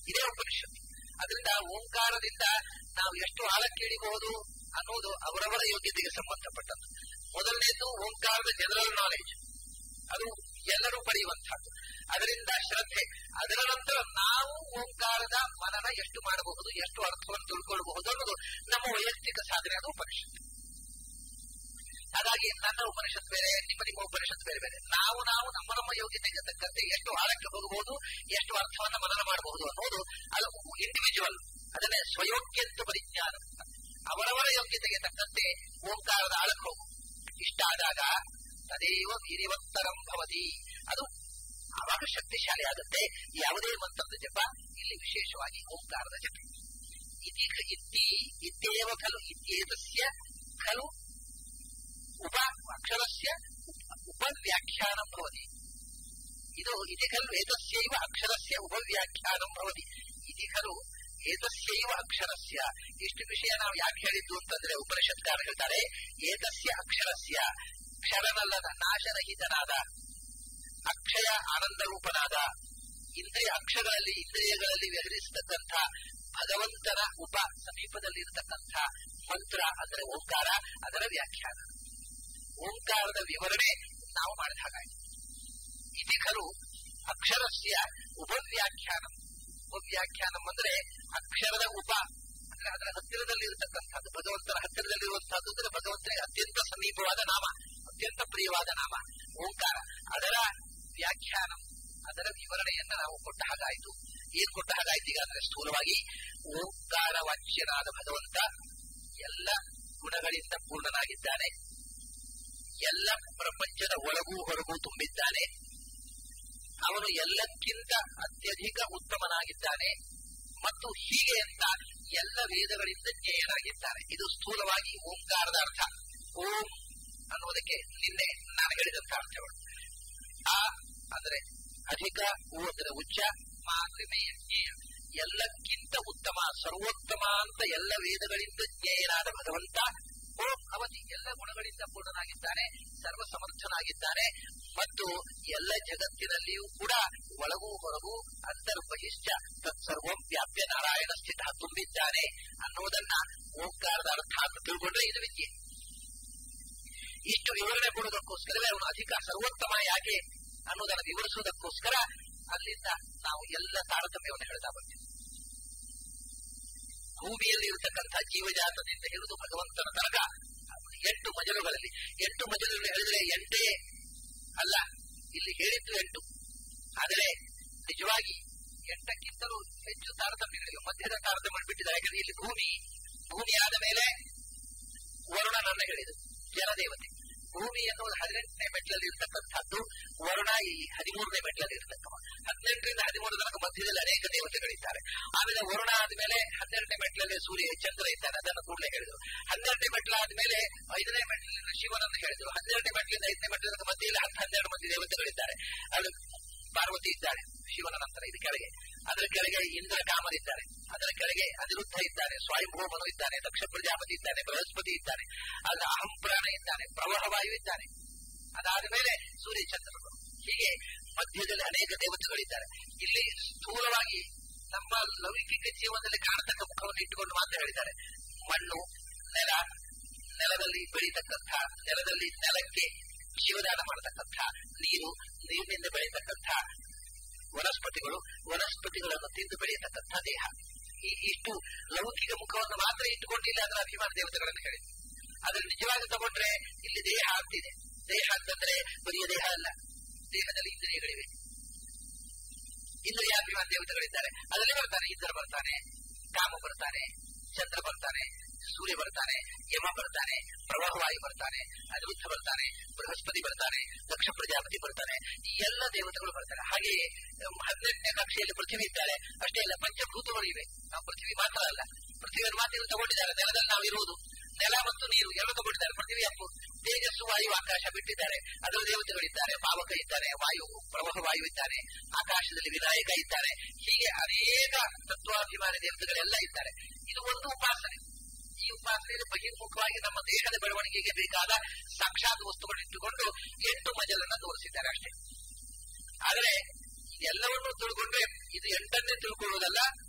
ಇದೇ ಉಪನಿಷತ್ತು ಅದರಿಂದ ಓಂಕಾರದಿಂದ ನಾವು ಎಷ್ಟು ಆಳಕ್ಕೆ ಇಳಿಬಹುದು ಅನ್ನೋದು ಅವರವರ ಯೋಗ್ಯತೆಗೆ ಸಂಬಂಧಪಟ್ಟದ್ದು ಮೊದಲನೇದು ಓಂಕಾರದ ಜನರಲ್ ನಾಲೆಜ್ ಅದು ಎಲ್ಲರೂ ಪಡೆಯುವಂತಹದ್ದು ಅದರಿಂದ ಶ್ರದ್ಧೆ ಅದರ ನಂತರ ನಾವು ಓಂಕಾರದ ಮನನ ಎಷ್ಟು ಮಾಡಬಹುದು ಎಷ್ಟು ಅರ್ಥವನ್ನು ತಿಳ್ಕೊಳ್ಳಬಹುದು ಅನ್ನೋದು ನಮ್ಮ ವೈಯಕ್ತಿಕ ಸಾಧನೆ ಅದು ಉಪನಿಷತ್ತು ಹಾಗಾಗಿ ನನ್ನ ಉಪನಿಷತ್ ಬೇರೆ ನಿಮ್ಮ ನಿಮ್ಮ ಉಪನಿಷತ್ ಬೇರೆ ಬೇರೆ ನಾವು ನಾವು ನಮ್ಮ ನಮ್ಮ ಯೋಗ್ಯತೆಗೆ ತಕ್ಕಂತೆ ಎಷ್ಟು ಆಳಕ್ಕೆ ಹೋಗಬಹುದು ಎಷ್ಟು ಅರ್ಥವನ್ನ ಮನನ ಮಾಡಬಹುದು ಅನ್ನೋದು ಅದು ಇಂಡಿವಿಜುವಲ್ ಅದನ್ನೇ ಸ್ವಯೋಗ್ಯಂತ ಪರಿಜ್ಞಾನ ಅವರವರ ಯೋಗ್ಯತೆಗೆ ತಕ್ಕಂತೆ ಓಂಕಾರದ ಆಳಕ್ಕೆ ಹೋಗು ಇಷ್ಟ ಆದಾಗ ತದೇವ ಗಿರಿವತ್ತರಂ ಭವತಿ ಅದು ಆವಾಗ ಶಕ್ತಿಶಾಲಿ ಆಗುತ್ತೆ ಯಾವುದೇ ಮಂತ್ರದ ಜಪ ಇಲ್ಲಿ ವಿಶೇಷವಾಗಿ ಓಂಕಾರದ ಜಪ ಇತಿ ಇತ್ತಿ ಇತ್ಯೇವ ಖಲು ಇತ್ಯೇತಸ್ಯ ಖಲು ಉಪ ಅಕ್ಷರಸ್ಯ ಉಪವ್ಯಾಖ್ಯಾನಂ ಭವತಿ ಇದು ಇತಿ ಖಲು ಏತಸ್ಯೈವ ಅಕ್ಷರಸ್ಯ ಉಪವ್ಯಾಖ್ಯಾನಂ ಭವತಿ ಇತಿ ಖಲು ಏತಸ್ಯೈವ ಅಕ್ಷರಸ್ಯ ಇಷ್ಟು ವಿಷಯ ನಾವು ಯಾಕೆ ಹೇಳಿದ್ದು ಅಂತಂದ್ರೆ ಉಪನಿಷತ್ಕಾರ ಹೇಳ್ತಾರೆ ಏತಸ್ಯ ಅಕ್ಷರಸ್ಯ ಕ್ಷರನಲ್ಲದ ನಾಶರಹಿತನಾದ ಅಕ್ಷಯ ಆನಂದ ರೂಪನಾದ ಇಂದ್ರಿಯ ಅಕ್ಷಗಳಲ್ಲಿ ಇಂದ್ರಿಯಗಳಲ್ಲಿ ವ್ಯವಹರಿಸತಕ್ಕಂಥ ಭಗವಂತನ ಉಪ ಸಮೀಪದಲ್ಲಿ ಇರತಕ್ಕಂಥ ಮಂತ್ರ ಅಂದರೆ ಓಂಕಾರ ಅದರ ವ್ಯಾಖ್ಯಾನ ಓಂಕಾರದ ವಿವರಣೆ ನಾವು ಮಾಡಿದ ಹಾಗಾಯಿತು ಇತಿ ಖಲು ಅಕ್ಷರಸ್ಯ ಉಪವ್ಯಾಖ್ಯಾನ ಉಪವ್ಯಾಖ್ಯಾನಂ ಅಂದ್ರೆ ಅಕ್ಷರದ ಉಪ ಅಂದ್ರೆ ಅದರ ಹತ್ತಿರದಲ್ಲಿ ಇರತಕ್ಕಂಥದ್ದು ಭಗವಂತನ ಹತ್ತಿರದಲ್ಲಿರುವಂತಹದ್ದು ಅಂದ್ರೆ ಭಗವಂತನಿಗೆ ಅತ್ಯಂತ ಸಮೀಪವಾದ ನಾಮ ಅತ್ಯಂತ ಪ್ರಿಯವಾದ ನಾಮ ಓಂಕಾರ ಅದರ ವ್ಯಾಖ್ಯಾನ ಅದರ ವಿವರಣೆಯನ್ನ ನಾವು ಕೊಟ್ಟ ಹಾಗಾಯಿತು ಏನ್ ಕೊಟ್ಟ ಹಾಗಾಯ್ತು ಈಗ ಅಂದ್ರೆ ಸ್ಥೂಲವಾಗಿ ಓಂಕಾರ ವಾಚ್ಯನಾದ ಭಗವಂತ ಎಲ್ಲ ಗುಣಗಳಿಂದ ಪೂರ್ಣನಾಗಿದ್ದಾನೆ ಎಲ್ಲ ಪ್ರಪಂಚದ ಒಳಗೂ ಹೊರಗೂ ತುಂಬಿದ್ದಾನೆ ಅವನು ಎಲ್ಲಕ್ಕಿಂತ ಅತ್ಯಧಿಕ ಉತ್ತಮನಾಗಿದ್ದಾನೆ ಮತ್ತು ಹೀಗೆ ಅಂತ ಎಲ್ಲ ವೇದಗಳಿಂದ ಜ್ಞೇಯನಾಗಿದ್ದಾನೆ ಇದು ಸ್ಥೂಲವಾಗಿ ಓಂಕಾರದ ಅರ್ಥ ಓಂ ಅನ್ನುವುದಕ್ಕೆ ನಿನ್ನೆ ನಾನು ಹೇಳಿದಂತ ಅರ್ಥಗಳು ಆ ಅಂದ್ರೆ ಅಧಿಕ ಹೂ ಅಂದ್ರೆ ಉಚ್ಚ ಮಾ ಅಂದ್ರೆ ಮೇಯ ಜ್ಞೇಯ ಎಲ್ಲಕ್ಕಿಂತ ಉತ್ತಮ ಸರ್ವೋತ್ತಮ ಅಂತ ಎಲ್ಲ ವೇದಗಳಿಂದ ಜ್ಞೇಯನಾದ ಭಗವಂತ ಓಂ ಅವಧಿ ಎಲ್ಲ ಗುಣಗಳಿಂದ ಪೂರ್ಣನಾಗಿದ್ದಾನೆ ಸರ್ವ ಸಮರ್ಥನಾಗಿದ್ದಾನೆ ಮತ್ತು ಎಲ್ಲ ಜಗತ್ತಿನಲ್ಲಿಯೂ ಕೂಡ ಒಳಗೂ ಹೊರಗೂ ಅಂತರ್ಬಹಿಶ್ಚ ತತ್ಸರ್ವಂ ವ್ಯಾಪ್ಯ ನಾರಾಯಣ ಸ್ಥಿತ ತುಂಬಿದ್ದಾನೆ ಅನ್ನುವುದನ್ನ ಓಂಕಾರದ ಅರ್ಥ ಅಂತ ತಿಳ್ಕೊಂಡ್ರೆ ಇದು ವಿದ್ಯೆ ಇಷ್ಟು ವಿವರಣೆ ಕೊಡುವುದಕ್ಕೋಸ್ಕರವೇ ಅವನು ಅಧಿಕ ಸರ್ವೋತ್ತಮ ಯಾಕೆ ಅನ್ನೋದನ್ನು ವಿವರಿಸುವುದಕ್ಕೋಸ್ಕರ ಅಲ್ಲಿಂದ ನಾವು ಎಲ್ಲ ತಾರತಮ್ಯವನ್ನು ಹೇಳ್ತಾ ಬರ್ತೀವಿ ಭೂಮಿಯಲ್ಲಿ ಇರತಕ್ಕಂಥ ಜೀವಜಾತದಿಂದ ಹಿಡಿದು ಭಗವಂತನ ತನಕ ಎಂಟು ಮಜಲುಗಳಲ್ಲಿ ಎಂಟು ಮಜಲುಗಳು ಹೇಳಿದ್ರೆ ಎಂಟೇ ಅಲ್ಲ ಇಲ್ಲಿ ಹೇಳಿದ್ದು ಎಂಟು ಆದರೆ ನಿಜವಾಗಿ ಎಂಟಕ್ಕಿಂತಲೂ ಹೆಚ್ಚು ತಾರತಮ್ಯಗಳಿವೆ ಮಧ್ಯದ ತಾರತಮ್ಯ ಬಿಟ್ಟಿದ್ದಾರೆ ಯಾಕಂದ್ರೆ ಇಲ್ಲಿ ಭೂಮಿ ಭೂಮಿ ಆದ ಮೇಲೆ ವರುಣನನ್ನ ಹೇಳಿದರು ಜಲದೇವತೆ ಭೂಮಿ ಎನ್ನುವುದು ಹದಿನೆಂಟನೇ ಮೆಟ್ಲಲ್ಲಿ ಇರತಕ್ಕಂಥದ್ದು ವರುಣ ಈ ಹದಿಮೂರನೇ ಮೆಟ್ಲಲ್ಲಿ ಇರತಕ್ಕವ ಹದಿನೆಂಟರಿಂದ ಹದಿಮೂರು ತನಕ ಮಧ್ಯದಲ್ಲಿ ಅನೇಕ ದೇವತೆಗಳಿದ್ದಾರೆ ಆಮೇಲೆ ವರುಣ ಆದ್ಮೇಲೆ ಹನ್ನೆರಡನೇ ಮೆಟ್ಲಲ್ಲಿ ಸೂರ್ಯ ಚಂದ್ರ ಇದ್ದಾನೆ ಅದನ್ನು ಕೂಡಲೇ ಹೇಳಿದರು ಹನ್ನೆರಡನೇ ಮೆಟ್ಲ ಆದ್ಮೇಲೆ ಐದನೇ ಮೆಟ್ಲಿನಿಂದ ಶಿವನನ್ನು ಹೇಳಿದರು ಹನ್ನೆರಡನೇ ಮೆಟ್ಲಿಂದ ಐದನೇ ಮೆಟ್ಲ ತನಕ ಮಧ್ಯದಲ್ಲಿ ಹತ್ತು ಹನ್ನೆರಡು ಮಂದಿ ದೇವತೆಗಳಿದ್ದಾರೆ ಅಲ್ಲಿ ಪಾರ್ವತಿ ಇದ್ದಾಳೆ ಶಿವನ ನಂತರ ಇದು ಕೆಳಗೆ ಅದರ ಕೆಳಗೆ ಇಂದ್ರ ಕಾಮರಿದ್ದಾರೆ ಅದರ ಕೆಳಗೆ ಅನಿರುದ್ಧ ಇದ್ದಾನೆ ಸ್ವಯಂಭೂಮನು ಇದ್ದಾನೆ ದಕ್ಷ ಪ್ರಜಾಪತಿ ಇದ್ದಾನೆ ಬೃಹಸ್ಪತಿ ಇದ್ದಾನೆ ಅಲ್ಲ ಅಹಂ ಪ್ರಾಣ ಇದ್ದಾನೆ ಪ್ರವಾಹವಾಯು ಇದ್ದಾನೆ ಅದಾದ ಮೇಲೆ ಸೂರ್ಯ ಚಂದ್ರರು ಹೀಗೆ ಮಧ್ಯದಲ್ಲಿ ಅನೇಕ ದೇವತೆಗಳಿದ್ದಾರೆ ಇಲ್ಲಿ ಸ್ಥೂಲವಾಗಿ ನಮ್ಮ ಲೌಕಿಕ ಜೀವನದಲ್ಲಿ ಕಾಣತಕ್ಕ ಮುಖವನ್ನು ಇಟ್ಟುಕೊಂಡು ಮಾತ್ರ ಹೇಳಿದ್ದಾರೆ ಮಣ್ಣು ನೆಲ ನೆಲದಲ್ಲಿ ಬೆಳೀತಕ್ಕಂಥ ನೆಲದಲ್ಲಿ ನೆಲಕ್ಕೆ ಜೀವದಾನ ಮಾಡತಕ್ಕಂಥ ನೀರು ನೀರಿನಿಂದ ಬೆಳೀತಕ್ಕಂಥ ವನಸ್ಪತಿಗಳು ವನಸ್ಪತಿಗಳನ್ನು ತಿಂದು ಬೆಳೆಯತಕ್ಕಂಥ ದೇಹ ಈ ಇಷ್ಟು ಲೌಕಿಕ ಮುಖವನ್ನು ಮಾತ್ರ ಇಟ್ಟುಕೊಂಡಿಲ್ಲ ಅದರ ಅಭಿಮಾನ ದೇವತೆಗಳನ್ನು ಹೇಳಿ ಅದ್ರ ನಿಜವಾಗಿ ತಗೊಂಡ್ರೆ ಇಲ್ಲಿ ದೇಹ ಅಂತಿದೆ ದೇಹ ಅಂತಂದ್ರೆ ಬರಿಯ ದೇಹ ಅಲ್ಲ ದೇಹದಲ್ಲಿ ಇಂದ್ರಿಯಗಳಿವೆ ಇಂದ್ರಿಯಾಭಿಮಾನ ದೇವತೆಗಳಿದ್ದಾರೆ ಅದರಲ್ಲಿ ಬರ್ತಾನೆ ಇಂದ್ರ ಬರ್ತಾನೆ ಕಾಮ ಬರ್ತಾನೆ ಚಂದ್ರ ಬರ್ತಾನೆ ಸೂರ್ಯ ಬರ್ತಾನೆ ಯಮ ಬರ್ತಾನೆ ಪ್ರವಾಹವಾಯು ಬರ್ತಾನೆ ಅನಿರುದ್ಧ ಬರ್ತಾನೆ ಬೃಹಸ್ಪತಿ ಬರ್ತಾನೆ ದಕ್ಷ ಪ್ರಜಾಪತಿ ಬರ್ತಾನೆ ಈ ಎಲ್ಲ ದೇವತೆಗಳು ಬರ್ತಾರೆ ಹಾಗೆಯೇ ಹದಿನೆಂಟನೇ ಕಕ್ಷೆಯಲ್ಲಿ ಪೃಥ್ವಿ ಇದ್ದಾರೆ ಅಷ್ಟೇ ಅಲ್ಲ ಪಂಚಭೂತಗಳು ಇವೆ ನಾವು ಪೃಥ್ವಿ ಮಾತ್ರ ಅಲ್ಲ ಪೃಥ್ವಿಯನ್ನು ಮಾತ್ರ ಇವರು ತಗೊಂಡಿದ್ದಾರೆ ನೆಲದಲ್ಲಿ ನಾವು ಇರುವುದು ನೆಲ ಮತ್ತು ನೀರು ಎರಡು ತಗೊಂಡಿದ್ದಾರೆ ಪೃಥ್ವಿ ಅಪ್ಪು ತೇಜಸ್ಸು ವಾಯು ಆಕಾಶ ಬಿಟ್ಟಿದ್ದಾರೆ ಅದರ ದೇವತೆಗಳಿದ್ದಾರೆ ಪಾವಕ ಇದ್ದಾರೆ ವಾಯು ಪ್ರವಾಹ ವಾಯು ಇದ್ದಾರೆ ಆಕಾಶದಲ್ಲಿ ವಿನಾಯಕ ಇದ್ದಾರೆ ಹೀಗೆ ಅನೇಕ ತತ್ವಾಭಿಮಾನಿ ದೇವತೆಗಳೆಲ್ಲ ಇದ್ದಾರೆ ಇದು ಒಂದು ಉಪಾಸನೆ ಈ ಉಪಾಸನೆಯಲ್ಲಿ ಬಹಿರ್ಮುಖವಾಗಿ ನಮ್ಮ ದೇಹದ ಬೆಳವಣಿಗೆಗೆ ಬೇಕಾದ ಸಾಕ್ಷಾತ್ ವಸ್ತುಗಳನ್ನು ಇಟ್ಟುಕೊಂಡು ಎಂಟು ಮಜಲನ್ನ ತೋರಿಸಿದ್ದಾರೆ ಅಷ್ಟೇ ಆದರೆ ಎಲ್ಲವನ್ನೂ ತಿಳ್ಕೊಂಡ್ರೆ ಇದು ಎಂಟನ್ನೇ ತಿಳ್ಕೊಳ್ಳುವುದಲ್ಲ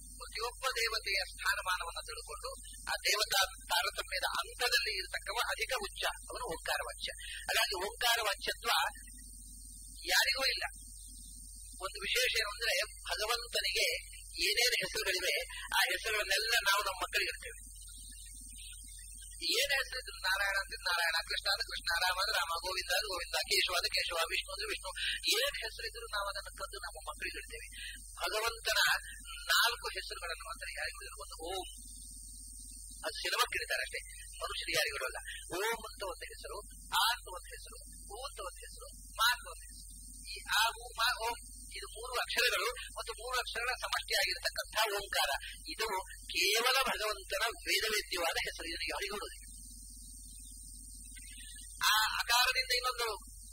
ಒಬ್ಬ ದೇವತೆಯ ಸ್ಥಾನಮಾನವನ್ನು ತಿಳ್ಕೊಂಡು ಆ ದೇವತಾ ತಾರತಮ್ಯದ ಹಂತದಲ್ಲಿ ಇರತಕ್ಕವ ಅಧಿಕ ಉಚ್ಚ ಅವನು ಓಂಕಾರ ವಾಚ್ಯ ಹಾಗಾಗಿ ಓಂಕಾರ ವಾಚ್ಯತ್ವ ಯಾರಿಗೂ ಇಲ್ಲ ಒಂದು ವಿಶೇಷ ಏನು ಅಂದ್ರೆ ಭಗವಂತನಿಗೆ ಏನೇನು ಹೆಸರುಗಳಿವೆ ಆ ಹೆಸರುಗಳನ್ನೆಲ್ಲ ನಾವು ನಮ್ಮ ಮಕ್ಕಳಿಗೆ ಇರ್ತೇವೆ ಏನ್ ಹೆಸರಿದ್ರು ನಾರಾಯಣ ಅಂದ್ರೆ ನಾರಾಯಣ ಕೃಷ್ಣ ಅಂದ್ರೆ ಕೃಷ್ಣ ರಾಮ ಅಂದ್ರೆ ರಾಮ ಗೋವಿಂದ ಅಂದ್ರೆ ಗೋವಿಂದ ಕೇಶವ ಅಂದ್ರೆ ಕೇಶವ ವಿಷ್ಣು ಅಂದ್ರೆ ವಿಷ್ಣು ಏನ್ ಹೆಸರಿದ್ರು ನಾವು ಅದನ್ನು ಕದ್ದು ನಮ್ಮ ಮಕ್ಕಳಿಗೆ ಇಡ್ತೇವೆ ಭಗವಂತನ ನಾಲ್ಕು ಹೆಸರುಗಳನ್ನು ಮಾತ್ರ ಯಾರಿಗೂ ಇರಲ್ಲ. ಒಂದು ಓಂ ಅದು ಸಿನಿಮಾಕ್ಕೆ ಇಡ್ತಾರೆ ಅಷ್ಟೇ ಮನುಷ್ಯರಿಗೆ ಯಾರಿಗೂ ಇರೋಲ್ಲ ಓಂ ಅಂತ ಒಂದು ಹೆಸರು ಆ ಅಂತ ಒಂದು ಹೆಸರು ಹೂ ಅಂತ ಒಂದು ಹೆಸರು ಮಾ ಅಂತ ಒಂದು ಹೆಸರು ಈ ಆ ಹೂ ಮಾ ಓಂ ಇದು ಮೂರು ಅಕ್ಷರಗಳು ಮತ್ತು ಮೂರು ಅಕ್ಷರಗಳ ಸಮಷ್ಟಿಯಾಗಿರ್ತಕ್ಕಂಥ ಓಂಕಾರ ಇದು ಕೇವಲ ಭಗವಂತನ ವೇದವೇದ್ಯವಾದ ಹೆಸರು ಇದನ್ನು ಯಾರಿಗೂ ಇರುವುದಿಲ್ಲ ಆ ಅಕಾರದಿಂದ ಇನ್ನೊಂದು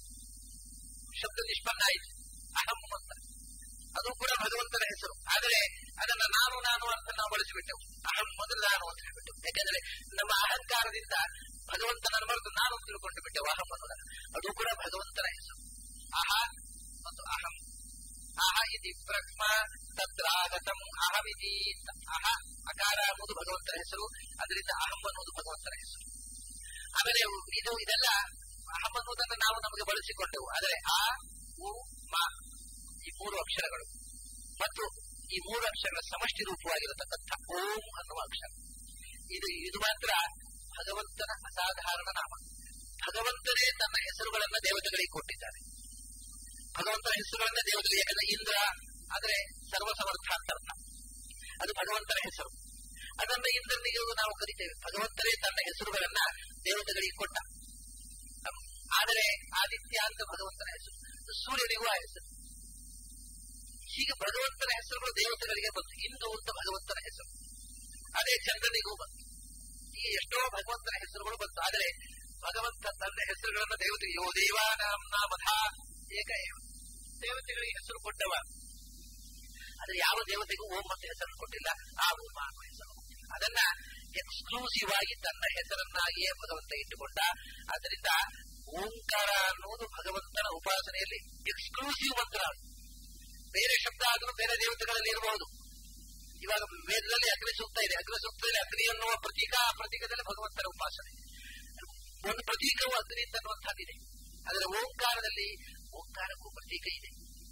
ಶಬ್ದ ನಿಷ್ಪನ್ನ ಆಯಿತು ಅಹಂ ಅಂತ ಅದು ಕೂಡ ಭಗವಂತನ ಹೆಸರು ಆದರೆ ಅದನ್ನ ನಾನು ನಾನು ಅಂತ ನಾವು ಬಳಸಿಬಿಟ್ಟೆವು ಅಹಂ ಮೊದಲು ನಾನು ಅಂತ ಹೇಳ್ಬಿಟ್ಟು ಯಾಕಂದ್ರೆ ನಮ್ಮ ಅಹಂಕಾರದಿಂದ ಭಗವಂತನನ್ನು ಮರೆತು ನಾನು ಅಂತ ತಿಳ್ಕೊಂಡು ಬಿಟ್ಟೆವು ಅಹಂ ಅನ್ನೋದನ್ನ ಅದು ಕೂಡ ಭಗವಂತನ ಹೆಸರು ಅಹ ಮತ್ತು ಅಹಂ ಅಹ ಇತಿ ಬ್ರಹ್ಮ ತತ್ರಾಗತಂ ಅಹಮಿತಿ ಅಹ ಅಕಾರ ಅನ್ನೋದು ಭಗವಂತನ ಹೆಸರು ಅದರಿಂದ ಅಹಂ ಅನ್ನೋದು ಭಗವಂತನ ಹೆಸರು ಆಮೇಲೆ ಇದು ಇದೆಲ್ಲ ಅಹಂ ಅನ್ನೋದನ್ನ ನಾವು ನಮಗೆ ಬಳಸಿಕೊಂಡೆವು ಆದರೆ ಆ ಉ ಮ ಈ ಮೂರು ಅಕ್ಷರಗಳು ಮತ್ತು ಈ ಮೂರು ಅಕ್ಷರಗಳ ಸಮಷ್ಟಿ ರೂಪವಾಗಿರತಕ್ಕಂಥ ಓಂ ಅನ್ನುವ ಅಕ್ಷರ ಇದು ಇದು ಮಾತ್ರ ಭಗವಂತನ ಅಸಾಧಾರಣ ನಾಮ ಭಗವಂತನೇ ತನ್ನ ಹೆಸರುಗಳನ್ನ ದೇವತೆಗಳಿಗೆ ಕೊಟ್ಟಿದ್ದಾರೆ ಭಗವಂತನ ಹೆಸರುಗಳನ್ನ ದೇವತೆಗಳಿಗೆ ಯಾಕಂದ್ರೆ ಇಂದ್ರ ಆದ್ರೆ ಸರ್ವಸಮರ್ಥ ಅಂತ ಅರ್ಥ ಅದು ಭಗವಂತನ ಹೆಸರು ಅದನ್ನ ಇಂದ್ರನಿಗೆ ನಾವು ಕರಿತೇವೆ ಭಗವಂತನೇ ತನ್ನ ಹೆಸರುಗಳನ್ನ ದೇವತೆಗಳಿಗೆ ಕೊಟ್ಟ ಆದರೆ ಆದಿತ್ಯ ಅಂತ ಭಗವಂತನ ಹೆಸರು ಸೂರ್ಯನಿಗೂ ಆ ಹೆಸರು ಹೀಗೆ ಭಗವಂತನ ಹೆಸರುಗಳು ದೇವತೆಗಳಿಗೆ ಬಂತು ಇಂದು ಅಂತ ಭಗವಂತನ ಹೆಸರು ಅದೇ ಚಂದ್ರನಿಗೂ ಬಂತು ಈ ಎಷ್ಟೋ ಭಗವಂತನ ಹೆಸರುಗಳು ಬಂತು ಆದರೆ ಭಗವಂತ ತನ್ನ ಹೆಸರುಗಳನ್ನು ದೇವತೆಗೆ ಯೋ ದೇವಾನಾಂನ ಮಧ ಏಕ ಏವ. ದೇವತೆಗಳಿಗೆ ಹೆಸರು ಕೊಟ್ಟವ ಆದ್ರೆ ಯಾವ ದೇವತೆಗೂ ಓಂ ಅಂತ ಹೆಸರು ಕೊಟ್ಟಿಲ್ಲ ಆ ಓಂ ಅನ್ನುವ ಹೆಸರು ಅದನ್ನ ಎಕ್ಸ್ಕ್ಲೂಸಿವ್ ಆಗಿ ತನ್ನ ಹೆಸರನ್ನಾಗಿಯೇ ಭಗವಂತ ಇಟ್ಟುಕೊಂಡ ಅದರಿಂದ ಓಂಕಾರ ಅನ್ನುವುದು ಭಗವಂತನ ಉಪಾಸನೆಯಲ್ಲಿ ಎಕ್ಸ್ಕ್ಲೂಸಿವ್ ಮಂತ್ರ ಅದು. ಬೇರೆ ಶಬ್ದ ಆದರೂ ಬೇರೆ ದೇವತೆಗಳಲ್ಲಿ ಇರಬಹುದು ಇವಾಗ ವೇದದಲ್ಲಿ ಅಗ್ನಿ ಸೂಕ್ತ ಇದೆ ಅಗ್ನಿ ಸೂಕ್ತದಲ್ಲಿ ಅಗ್ನಿ ಅನ್ನುವ ಪ್ರತೀಕ ಆ ಪ್ರತೀಕದಲ್ಲಿ ಭಗವಂತನ ಉಪಾಸನೆ ಒಂದು ಪ್ರತೀಕವು ಅಗ್ನಿ ಅಂತನ್ನುವಂಥದ್ದಿದೆ ಆದರೆ ಓಂಕಾರದಲ್ಲಿ ಓಂಕಾರಕ್ಕೂ ಪ್ರತೀಕ ಇದೆ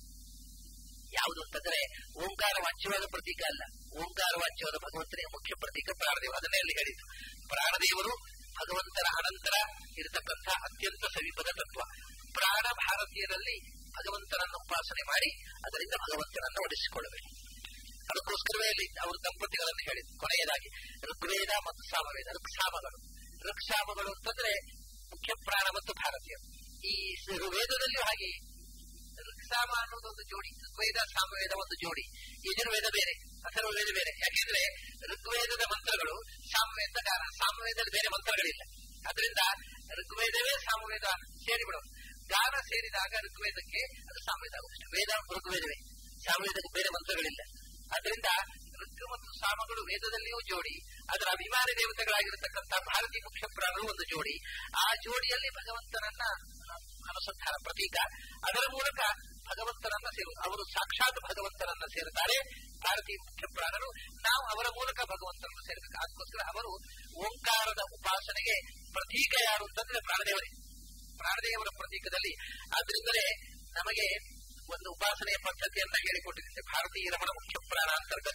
ಯಾವುದು ಅಂತಂದ್ರೆ ಓಂಕಾರ ವಾಚ್ಯವಾದ ಪ್ರತೀಕ ಅಲ್ಲ ಓಂಕಾರ ವಾಚ್ಯವಾದ ಭಗವಂತನಿಗೆ ಮುಖ್ಯ ಪ್ರತೀಕ ಪ್ರಾಣದೇವ ಅದನ್ನೇ ಅಲ್ಲಿ ಹೇಳಿದ್ದು ಪ್ರಾಣದೇವರು ಭಗವಂತನ ಅನಂತರ ಇರತಕ್ಕಂಥ ಅತ್ಯಂತ ಸಮೀಪದ ತತ್ವ ಪ್ರಾಣ ಭಾರತೀಯರಲ್ಲಿ ಭಗವಂತನನ್ನು ಉಪಾಸನೆ ಮಾಡಿ ಅದರಿಂದ ಭಗವಂತನನ್ನು ಒಡಿಸಿಕೊಳ್ಳಬೇಕು ಅದಕ್ಕೋಸ್ಕರವೇ ಅಲ್ಲಿ ಅವರು ದಂಪತಿಗಳನ್ನು ಹೇಳಿದ್ರು ಕೊನೆಯದಾಗಿ ಋಗ್ವೇದ ಮತ್ತು ಸಾಮವೇದ ಋಕ್ಸಾಮಗಳು ಋಕ್ಸಾಮಗಳು ಅಂತಂದ್ರೆ ಮುಖ್ಯ ಪ್ರಾಣ ಮತ್ತು ಭಾರತೀಯರು ಈ ವೇದದಲ್ಲಿಯೂ ಹಾಗೆ ಋಕ್ಸಾಮ ಅನ್ನೋದು ಒಂದು ಜೋಡಿ ಋಗ್ವೇದ ಸಾಮವೇದ ಒಂದು ಜೋಡಿ ಯಜುರ್ವೇದ ಬೇರೆ ಅಥರ್ವವೇದ ಬೇರೆ ಯಾಕೆಂದ್ರೆ ಋಗ್ವೇದದ ಮಂತ್ರಗಳು ಸಾಮವೇದ ಗಾನ ಸಾಮವೇದದಲ್ಲಿ ಬೇರೆ ಮಂತ್ರಗಳಿಲ್ಲ ಅದರಿಂದ ಋಗ್ವೇದವೇ ಸಾಮವೇದ ಸೇರಿಬಿಡೋದು ಗಾನ ಸೇರಿದಾಗ ಋಗ್ವೇದಕ್ಕೆ ಅದು ಸಾಮವೇದ ಆಗುತ್ತೆ ವೇದ ಋಗ್ವೇದವೇ ಸಾಮವೇದಕ್ಕೆ ಬೇರೆ ಮಂತ್ರಗಳಿಲ್ಲ ಅದರಿಂದ ಋಗ್ ಮತ್ತು ಸಾಮಗಳು ವೇದದಲ್ಲಿಯೂ ಜೋಡಿ ಅದರ ಅಭಿಮಾನಿ ದೇವತೆಗಳಾಗಿರತಕ್ಕಂಥ ಭಾರತೀಯ ಮುಖ್ಯ ಪ್ರಾಣರು ಒಂದು ಜೋಡಿ ಆ ಜೋಡಿಯಲ್ಲಿ ಭಗವಂತನನ್ನ ಅನುಸಂಧಾನ ಪ್ರತೀಕ ಅದರ ಮೂಲಕ ಭಗವಂತನನ್ನ ಸೇರು ಅವರು ಸಾಕ್ಷಾತ್ ಭಗವಂತನನ್ನ ಸೇರುತ್ತಾರೆ ಭಾರತೀಯ ಮುಖ್ಯ ಪ್ರಾಣರು ನಾವು ಅವರ ಮೂಲಕ ಭಗವಂತನನ್ನು ಸೇರಬೇಕು ಅದಕ್ಕೋಸ್ಕರ ಅವರು ಓಂಕಾರದ ಉಪಾಸನೆಗೆ ಪ್ರತೀಕ ಯಾರು ಅಂತಂದ್ರೆ ಪ್ರಾಣದೇವರೇ ಪ್ರಾಣದೇವರ ಪ್ರತೀಕದಲ್ಲಿ ಆದ್ರಿಂದಲೇ ನಮಗೆ ಒಂದು ಉಪಾಸನೆಯ ಪದ್ಧತಿಯನ್ನ ಹೇಳಿಕೊಟ್ಟಿದೆ ಭಾರತೀಯ ರಮಣ ಮುಖ್ಯ ಪ್ರಾಣ ಅಂತರ್ಗತ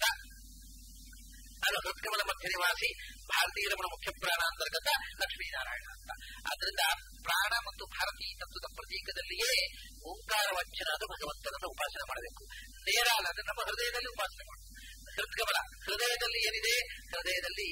ನಾನು ಹೃತ್ಕಮಲ ಮಧ್ಯ ನಿವಾಸಿ ಭಾರತೀಯ ರಮಣ ಮುಖ್ಯ ಪ್ರಾಣ ಅಂತರ್ಗತ ಲಕ್ಷ್ಮೀನಾರಾಯಣ ಅಂತ ಆದ್ರಿಂದ ಪ್ರಾಣ ಮತ್ತು ಭಾರತೀಯ ತತ್ವದ ಪ್ರತೀಕದಲ್ಲಿಯೇ ಓಂಕಾರ ವಂಚನಾದ ಭಗವಂತನನ್ನು ಉಪಾಸನೆ ಮಾಡಬೇಕು ನೇರ ಅಲ್ಲ ಅದು ನಮ್ಮ ಹೃದಯದಲ್ಲಿ ಉಪಾಸನೆ ಮಾಡಬೇಕು ಹೃತ್ಕಮಲ ಹೃದಯದಲ್ಲಿ ಏನಿದೆ ಹೃದಯದಲ್ಲಿ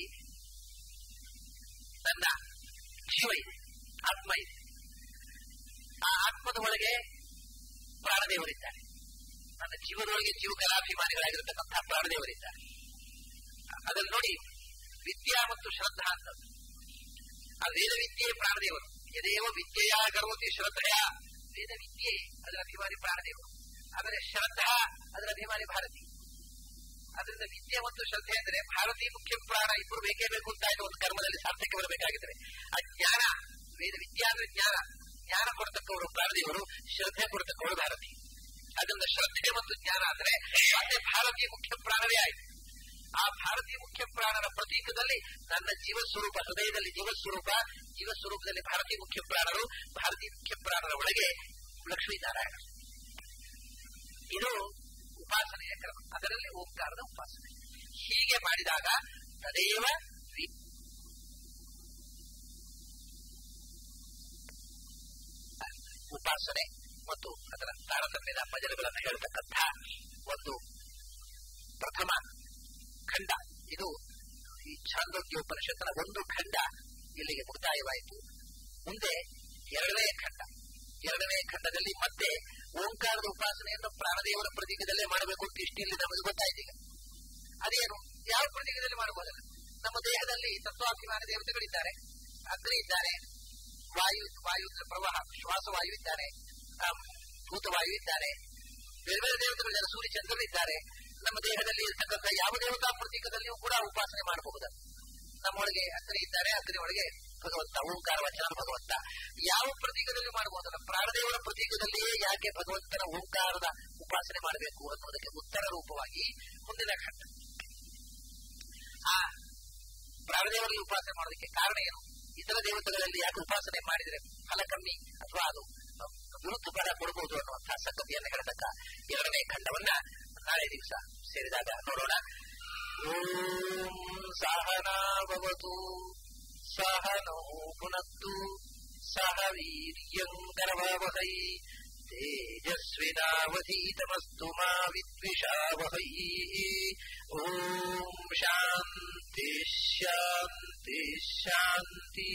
ನನ್ನ ಜೀವ ಇದೆ ಆತ್ಮ ಇದೆ ಆ ಆತ್ಮದ ಒಳಗೆ ಪ್ರಾಣದೇವರಿದ್ದಾರೆ ನನ್ನ ಜೀವನದೊಳಗೆ ಜೀವಕಲಾಭಿಮಾನಿಗಳಾಗಿರತಕ್ಕಂತಹ ಪ್ರಾಣದೇವರಿದ್ದಾರೆ ಅದನ್ನು ನೋಡಿ ವಿದ್ಯಾ ಮತ್ತು ಶ್ರದ್ಧಾ ಅಂತ ಆ ವೇದ ವಿದ್ಯೆ ಪ್ರಾಣದೇವರು ಯದೇವ ವಿದ್ಯೆಯ ಗರ್ವತಿ ಶ್ರದ್ಧೆಯ ವೇದ ವಿದ್ಯೆ ಅದರ ಅಭಿಮಾನಿ ಪ್ರಾಣದೇವರು ಆದರೆ ಶ್ರದ್ಧಾ ಅದರ ಅಭಿಮಾನಿ ಭಾರತಿ ಅದರಿಂದ ವಿದ್ಯೆ ಮತ್ತು ಶ್ರದ್ಧೆ ಅಂದರೆ ಭಾರತೀಯ ಮುಖ್ಯ ಪ್ರಾಣ ಇಬ್ಬರು ಬೇಕೇ ಬೇಕು ಅಂತ ಇದೆ ಒಂದು ಕರ್ಮದಲ್ಲಿ ಸಾರ್ಥಕ್ಕೆ ಬರಬೇಕಾಗಿದ್ದಾರೆ ಆ ಜ್ಞಾನ ವೇದ ವಿದ್ಯಾ ಅಂದ್ರೆ ಜ್ಞಾನ ಜ್ಞಾನ ಕೊಡ್ತಕ್ಕವರು ಪ್ರಾಣದೇವರು ಶ್ರದ್ಧೆ ಕೊಡ್ತಕ್ಕವರು ಭಾರತಿ ಅದರಿಂದ ಶ್ರದ್ಧೆ ಮತ್ತು ಜ್ಞಾನ ಅಂದ್ರೆ ಅದೇ ಭಾರತೀಯ ಮುಖ್ಯ ಪ್ರಾಣವೇ ಆಯಿತು ಆ ಭಾರತೀಯ ಮುಖ್ಯ ಪ್ರಾಣರ ಪ್ರತೀಕದಲ್ಲಿ ನನ್ನ ಜೀವ ಸ್ವರೂಪ ಹೃದಯದಲ್ಲಿ ಜೀವ ಸ್ವರೂಪ ಜೀವ ಸ್ವರೂಪದಲ್ಲಿ ಭಾರತೀಯ ಮುಖ್ಯ ಪ್ರಾಣರು ಭಾರತೀಯ ಮುಖ್ಯ ಪ್ರಾಣರ ಒಳಗೆ ಲಕ್ಷ್ಮೀನಾರಾಯಣ ಇದು ಉಪಾಸನೆಯ ಕ್ರಮ ಅದರಲ್ಲಿ ಓಂಕಾರದ ಉಪಾಸನೆ ಹೀಗೆ ಮಾಡಿದಾಗ ತದೇವ ವಿ- ಉಪಾಸನೆ ಮತ್ತು ಅದರ ತಾರತಮ್ಯದ ಮಜಲುಗಳನ್ನು ಹೇಳ್ತಕ್ಕಂಥ ಒಂದು ಪ್ರಥಮ ಖಂಡ ಇದು ಈ ಛಾಂದೋಗ್ಯೋಪನಿಷತ್ತಿನ ಒಂದು ಖಂಡ ಇಲ್ಲಿಗೆ ಮುಕ್ತಾಯವಾಯಿತು ಮುಂದೆ ಎರಡನೇ ಖಂಡ ಎರಡನೇ ಖಂಡದಲ್ಲಿ ಮತ್ತೆ ಓಂಕಾರದ ಉಪಾಸನೆಯನ್ನು ಪ್ರಾಣದೇವರ ಪ್ರತೀಕದಲ್ಲೇ ಮಾಡಬೇಕು ಅಂತ ಇಷ್ಟಿಲ್ಲಿ ನಮಗೆ ಗೊತ್ತಾಯ್ತು ಈಗ ಅದೇನು ಯಾವ ಪ್ರತೀಕದಲ್ಲಿ ಮಾಡಬಹುದಲ್ಲ ನಮ್ಮ ದೇಹದಲ್ಲಿ ತತ್ವಾಭಿಮಾನ ದೇವತೆಗಳಿದ್ದಾರೆ ಅಗ್ನಿ ಇದ್ದಾರೆ ವಾಯು ವಾಯು ಪ್ರವಾಹ ಶ್ವಾಸವಾಯು ಇದ್ದಾರೆ ಆ, ಭೂತವಾಯು ಇದ್ದಾರೆ ಬೇರೆ ಬೇರೆ ದೇವತೆಗಳಿದ್ದಾರೆ ಸೂರ್ಯ ಚಂದ್ರರಿದ್ದಾರೆ ನಮ್ಮ ದೇಹದಲ್ಲಿ ಇರ್ತಕ್ಕಂಥ ಯಾವ ದೇವತಾ ಪ್ರತೀಕದಲ್ಲಿಯೂ ಕೂಡ ಉಪಾಸನೆ ಮಾಡಬಹುದು ನಮ್ಮೊಳಗೆ ಅಗ್ನಿ ಇದ್ದಾರೆ ಅಗ್ನಿ ಒಳಗೆ ಭಗವಂತ ಓಂಕಾರ ವಚನ ಭಗವಂತ ಯಾವ ಪ್ರತೀಕದಲ್ಲಿ ಮಾಡಬಹುದಲ್ಲ ಪ್ರಾಣದೇವರ ಪ್ರತೀಕದಲ್ಲಿಯೇ ಯಾಕೆ ಭಗವಂತನ ಓಂಕಾರದ ಉಪಾಸನೆ ಮಾಡಬೇಕು ಅನ್ನೋದಕ್ಕೆ ಉತ್ತರ ರೂಪವಾಗಿ ಮುಂದಿನ ಖಂಡ ಆ ಪ್ರಾಣದೇವರಲ್ಲಿ ಉಪಾಸನೆ ಮಾಡೋದಕ್ಕೆ ಕಾರಣ ಏನು ಇತರ ದೇವತೆಗಳಲ್ಲಿ ಯಾಕೆ ಉಪಾಸನೆ ಮಾಡಿದರೆ ಫಲ ಕಮ್ಮಿ ಅಥವಾ ಅದು ವಿರುದ್ಧ ಫಲ ಕೊಡಬಹುದು ಅನ್ನುವಂತಹ ಸಂಗತಿಯನ್ನು ಹೇಳತಕ್ಕ ಎರಡನೇ ಖಂಡವನ್ನ ನಾಳೆ ದಿವಸ ಸೇರಿದಾಗ ನೋಡೋಣ ಓಂ ಸಹನಾಭವತು ಸಹನೋ ಪುನತ್ತು ಸಹ ವೀರ್ಯಂಕರವಹೈ ತೇಜಸ್ವಿನಾವಧೀತಮಸ್ತು ಮಾ ವಿದ್ವಿಷಾವಹೈ ಓಂ ಶಾಂತಿ ಶಾಂತಿ ಶಾಂತಿ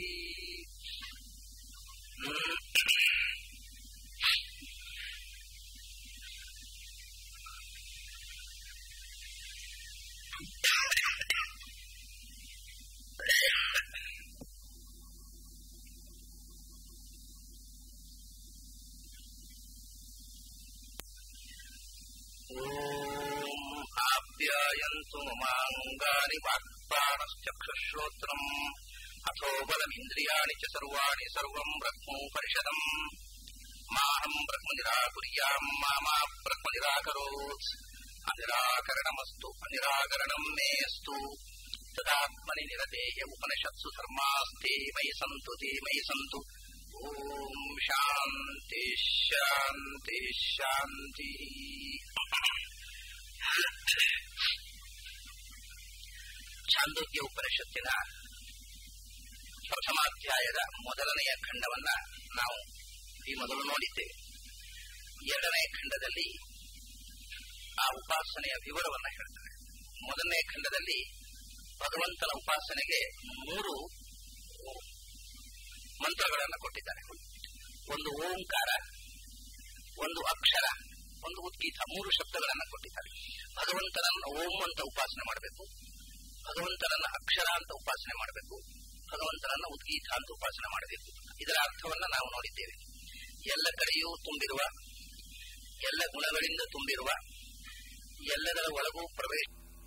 ಓಂ ಆಪ್ಯಾಯಂತು ಮಮಾಂಗಾನಿ ವಾಕ್ಪ್ರಾಣಶ್ಚಕ್ಷುಶ್ರೋತ್ರಂ ಅಥೋ ಬಲಮಿಂದ್ರಿಯಾಣಿ ಚ ಸರ್ವಾಣಿ ಸರ್ವಂ ಬ್ರಹ್ಮೋಪನಿಷದಂ ಮಾಹಂ ಬ್ರಹ್ಮ ನಿರಾಕುರ್ಯಾಂ ಮಾಮಾ ಬ್ರಹ್ಮ ನಿರಾಕರೋತ್ ಅನಿರಾಕರಣಮಸ್ತು ಅನಿರಾಕರಣಂ ಮೇ ಅಸ್ತು ತದಾತ್ಮನಿ ನಿರತೇಯ ಉಪನಿಷತ್ಸು ಧರ್ಮಾಸ್ತೆ ಮಯಿ ಸಂತು ತೇ ಮಯಿ ಸಂತು ಓಂ ಶಾಂತಿ ಶಾಂತಿ ಶಾಂತಿ ಛಾಂದೋಗ್ಯ ಉಪನಿಷತ್ತಿನ ಪ್ರಥಮಾಧ್ಯಾಯದ ಮೊದಲನೆಯ ಖಂಡವನ್ನ ನಾವು ಈ ಮೊದಲು ನೋಡಿದ್ದೇವೆ ಎರಡನೇ ಖಂಡದಲ್ಲಿ ಆ ಉಪಾಸನೆಯ ವಿವರವನ್ನ ಹೇಳ್ತಾರೆ ಮೊದಲನೇ ಖಂಡದಲ್ಲಿ ಭಗವಂತನ ಉಪಾಸನೆಗೆ ಮೂರು ಮಂತ್ರಗಳನ್ನು ಕೊಟ್ಟಿದ್ದಾರೆ ಒಂದು ಓಂಕಾರ ಒಂದು ಅಕ್ಷರ ಒಂದು ಉದ್ಗೀತ ಮೂರು ಶಬ್ದಗಳನ್ನು ಕೊಟ್ಟಿದ್ದಾರೆ ಭಗವಂತನನ್ನು ಓಂ ಅಂತ ಉಪಾಸನೆ ಮಾಡಬೇಕು ಭಗವಂತನನ್ನ ಅಕ್ಷರ ಅಂತ ಉಪಾಸನೆ ಮಾಡಬೇಕು ಭಗವಂತನನ್ನ ಉದ್ಗೀತ ಅಂತ ಉಪಾಸನೆ ಮಾಡಬೇಕು ಇದರ ಅರ್ಥವನ್ನ ನಾವು ನೋಡಿದ್ದೇವೆ ಎಲ್ಲ ಕಡೆಯೂ ತುಂಬಿರುವ ಎಲ್ಲ ಗುಣಗಳಿಂದ ತುಂಬಿರುವ ಎಲ್ಲದರ ಒಳಗೂ ಪ್ರವೇಶ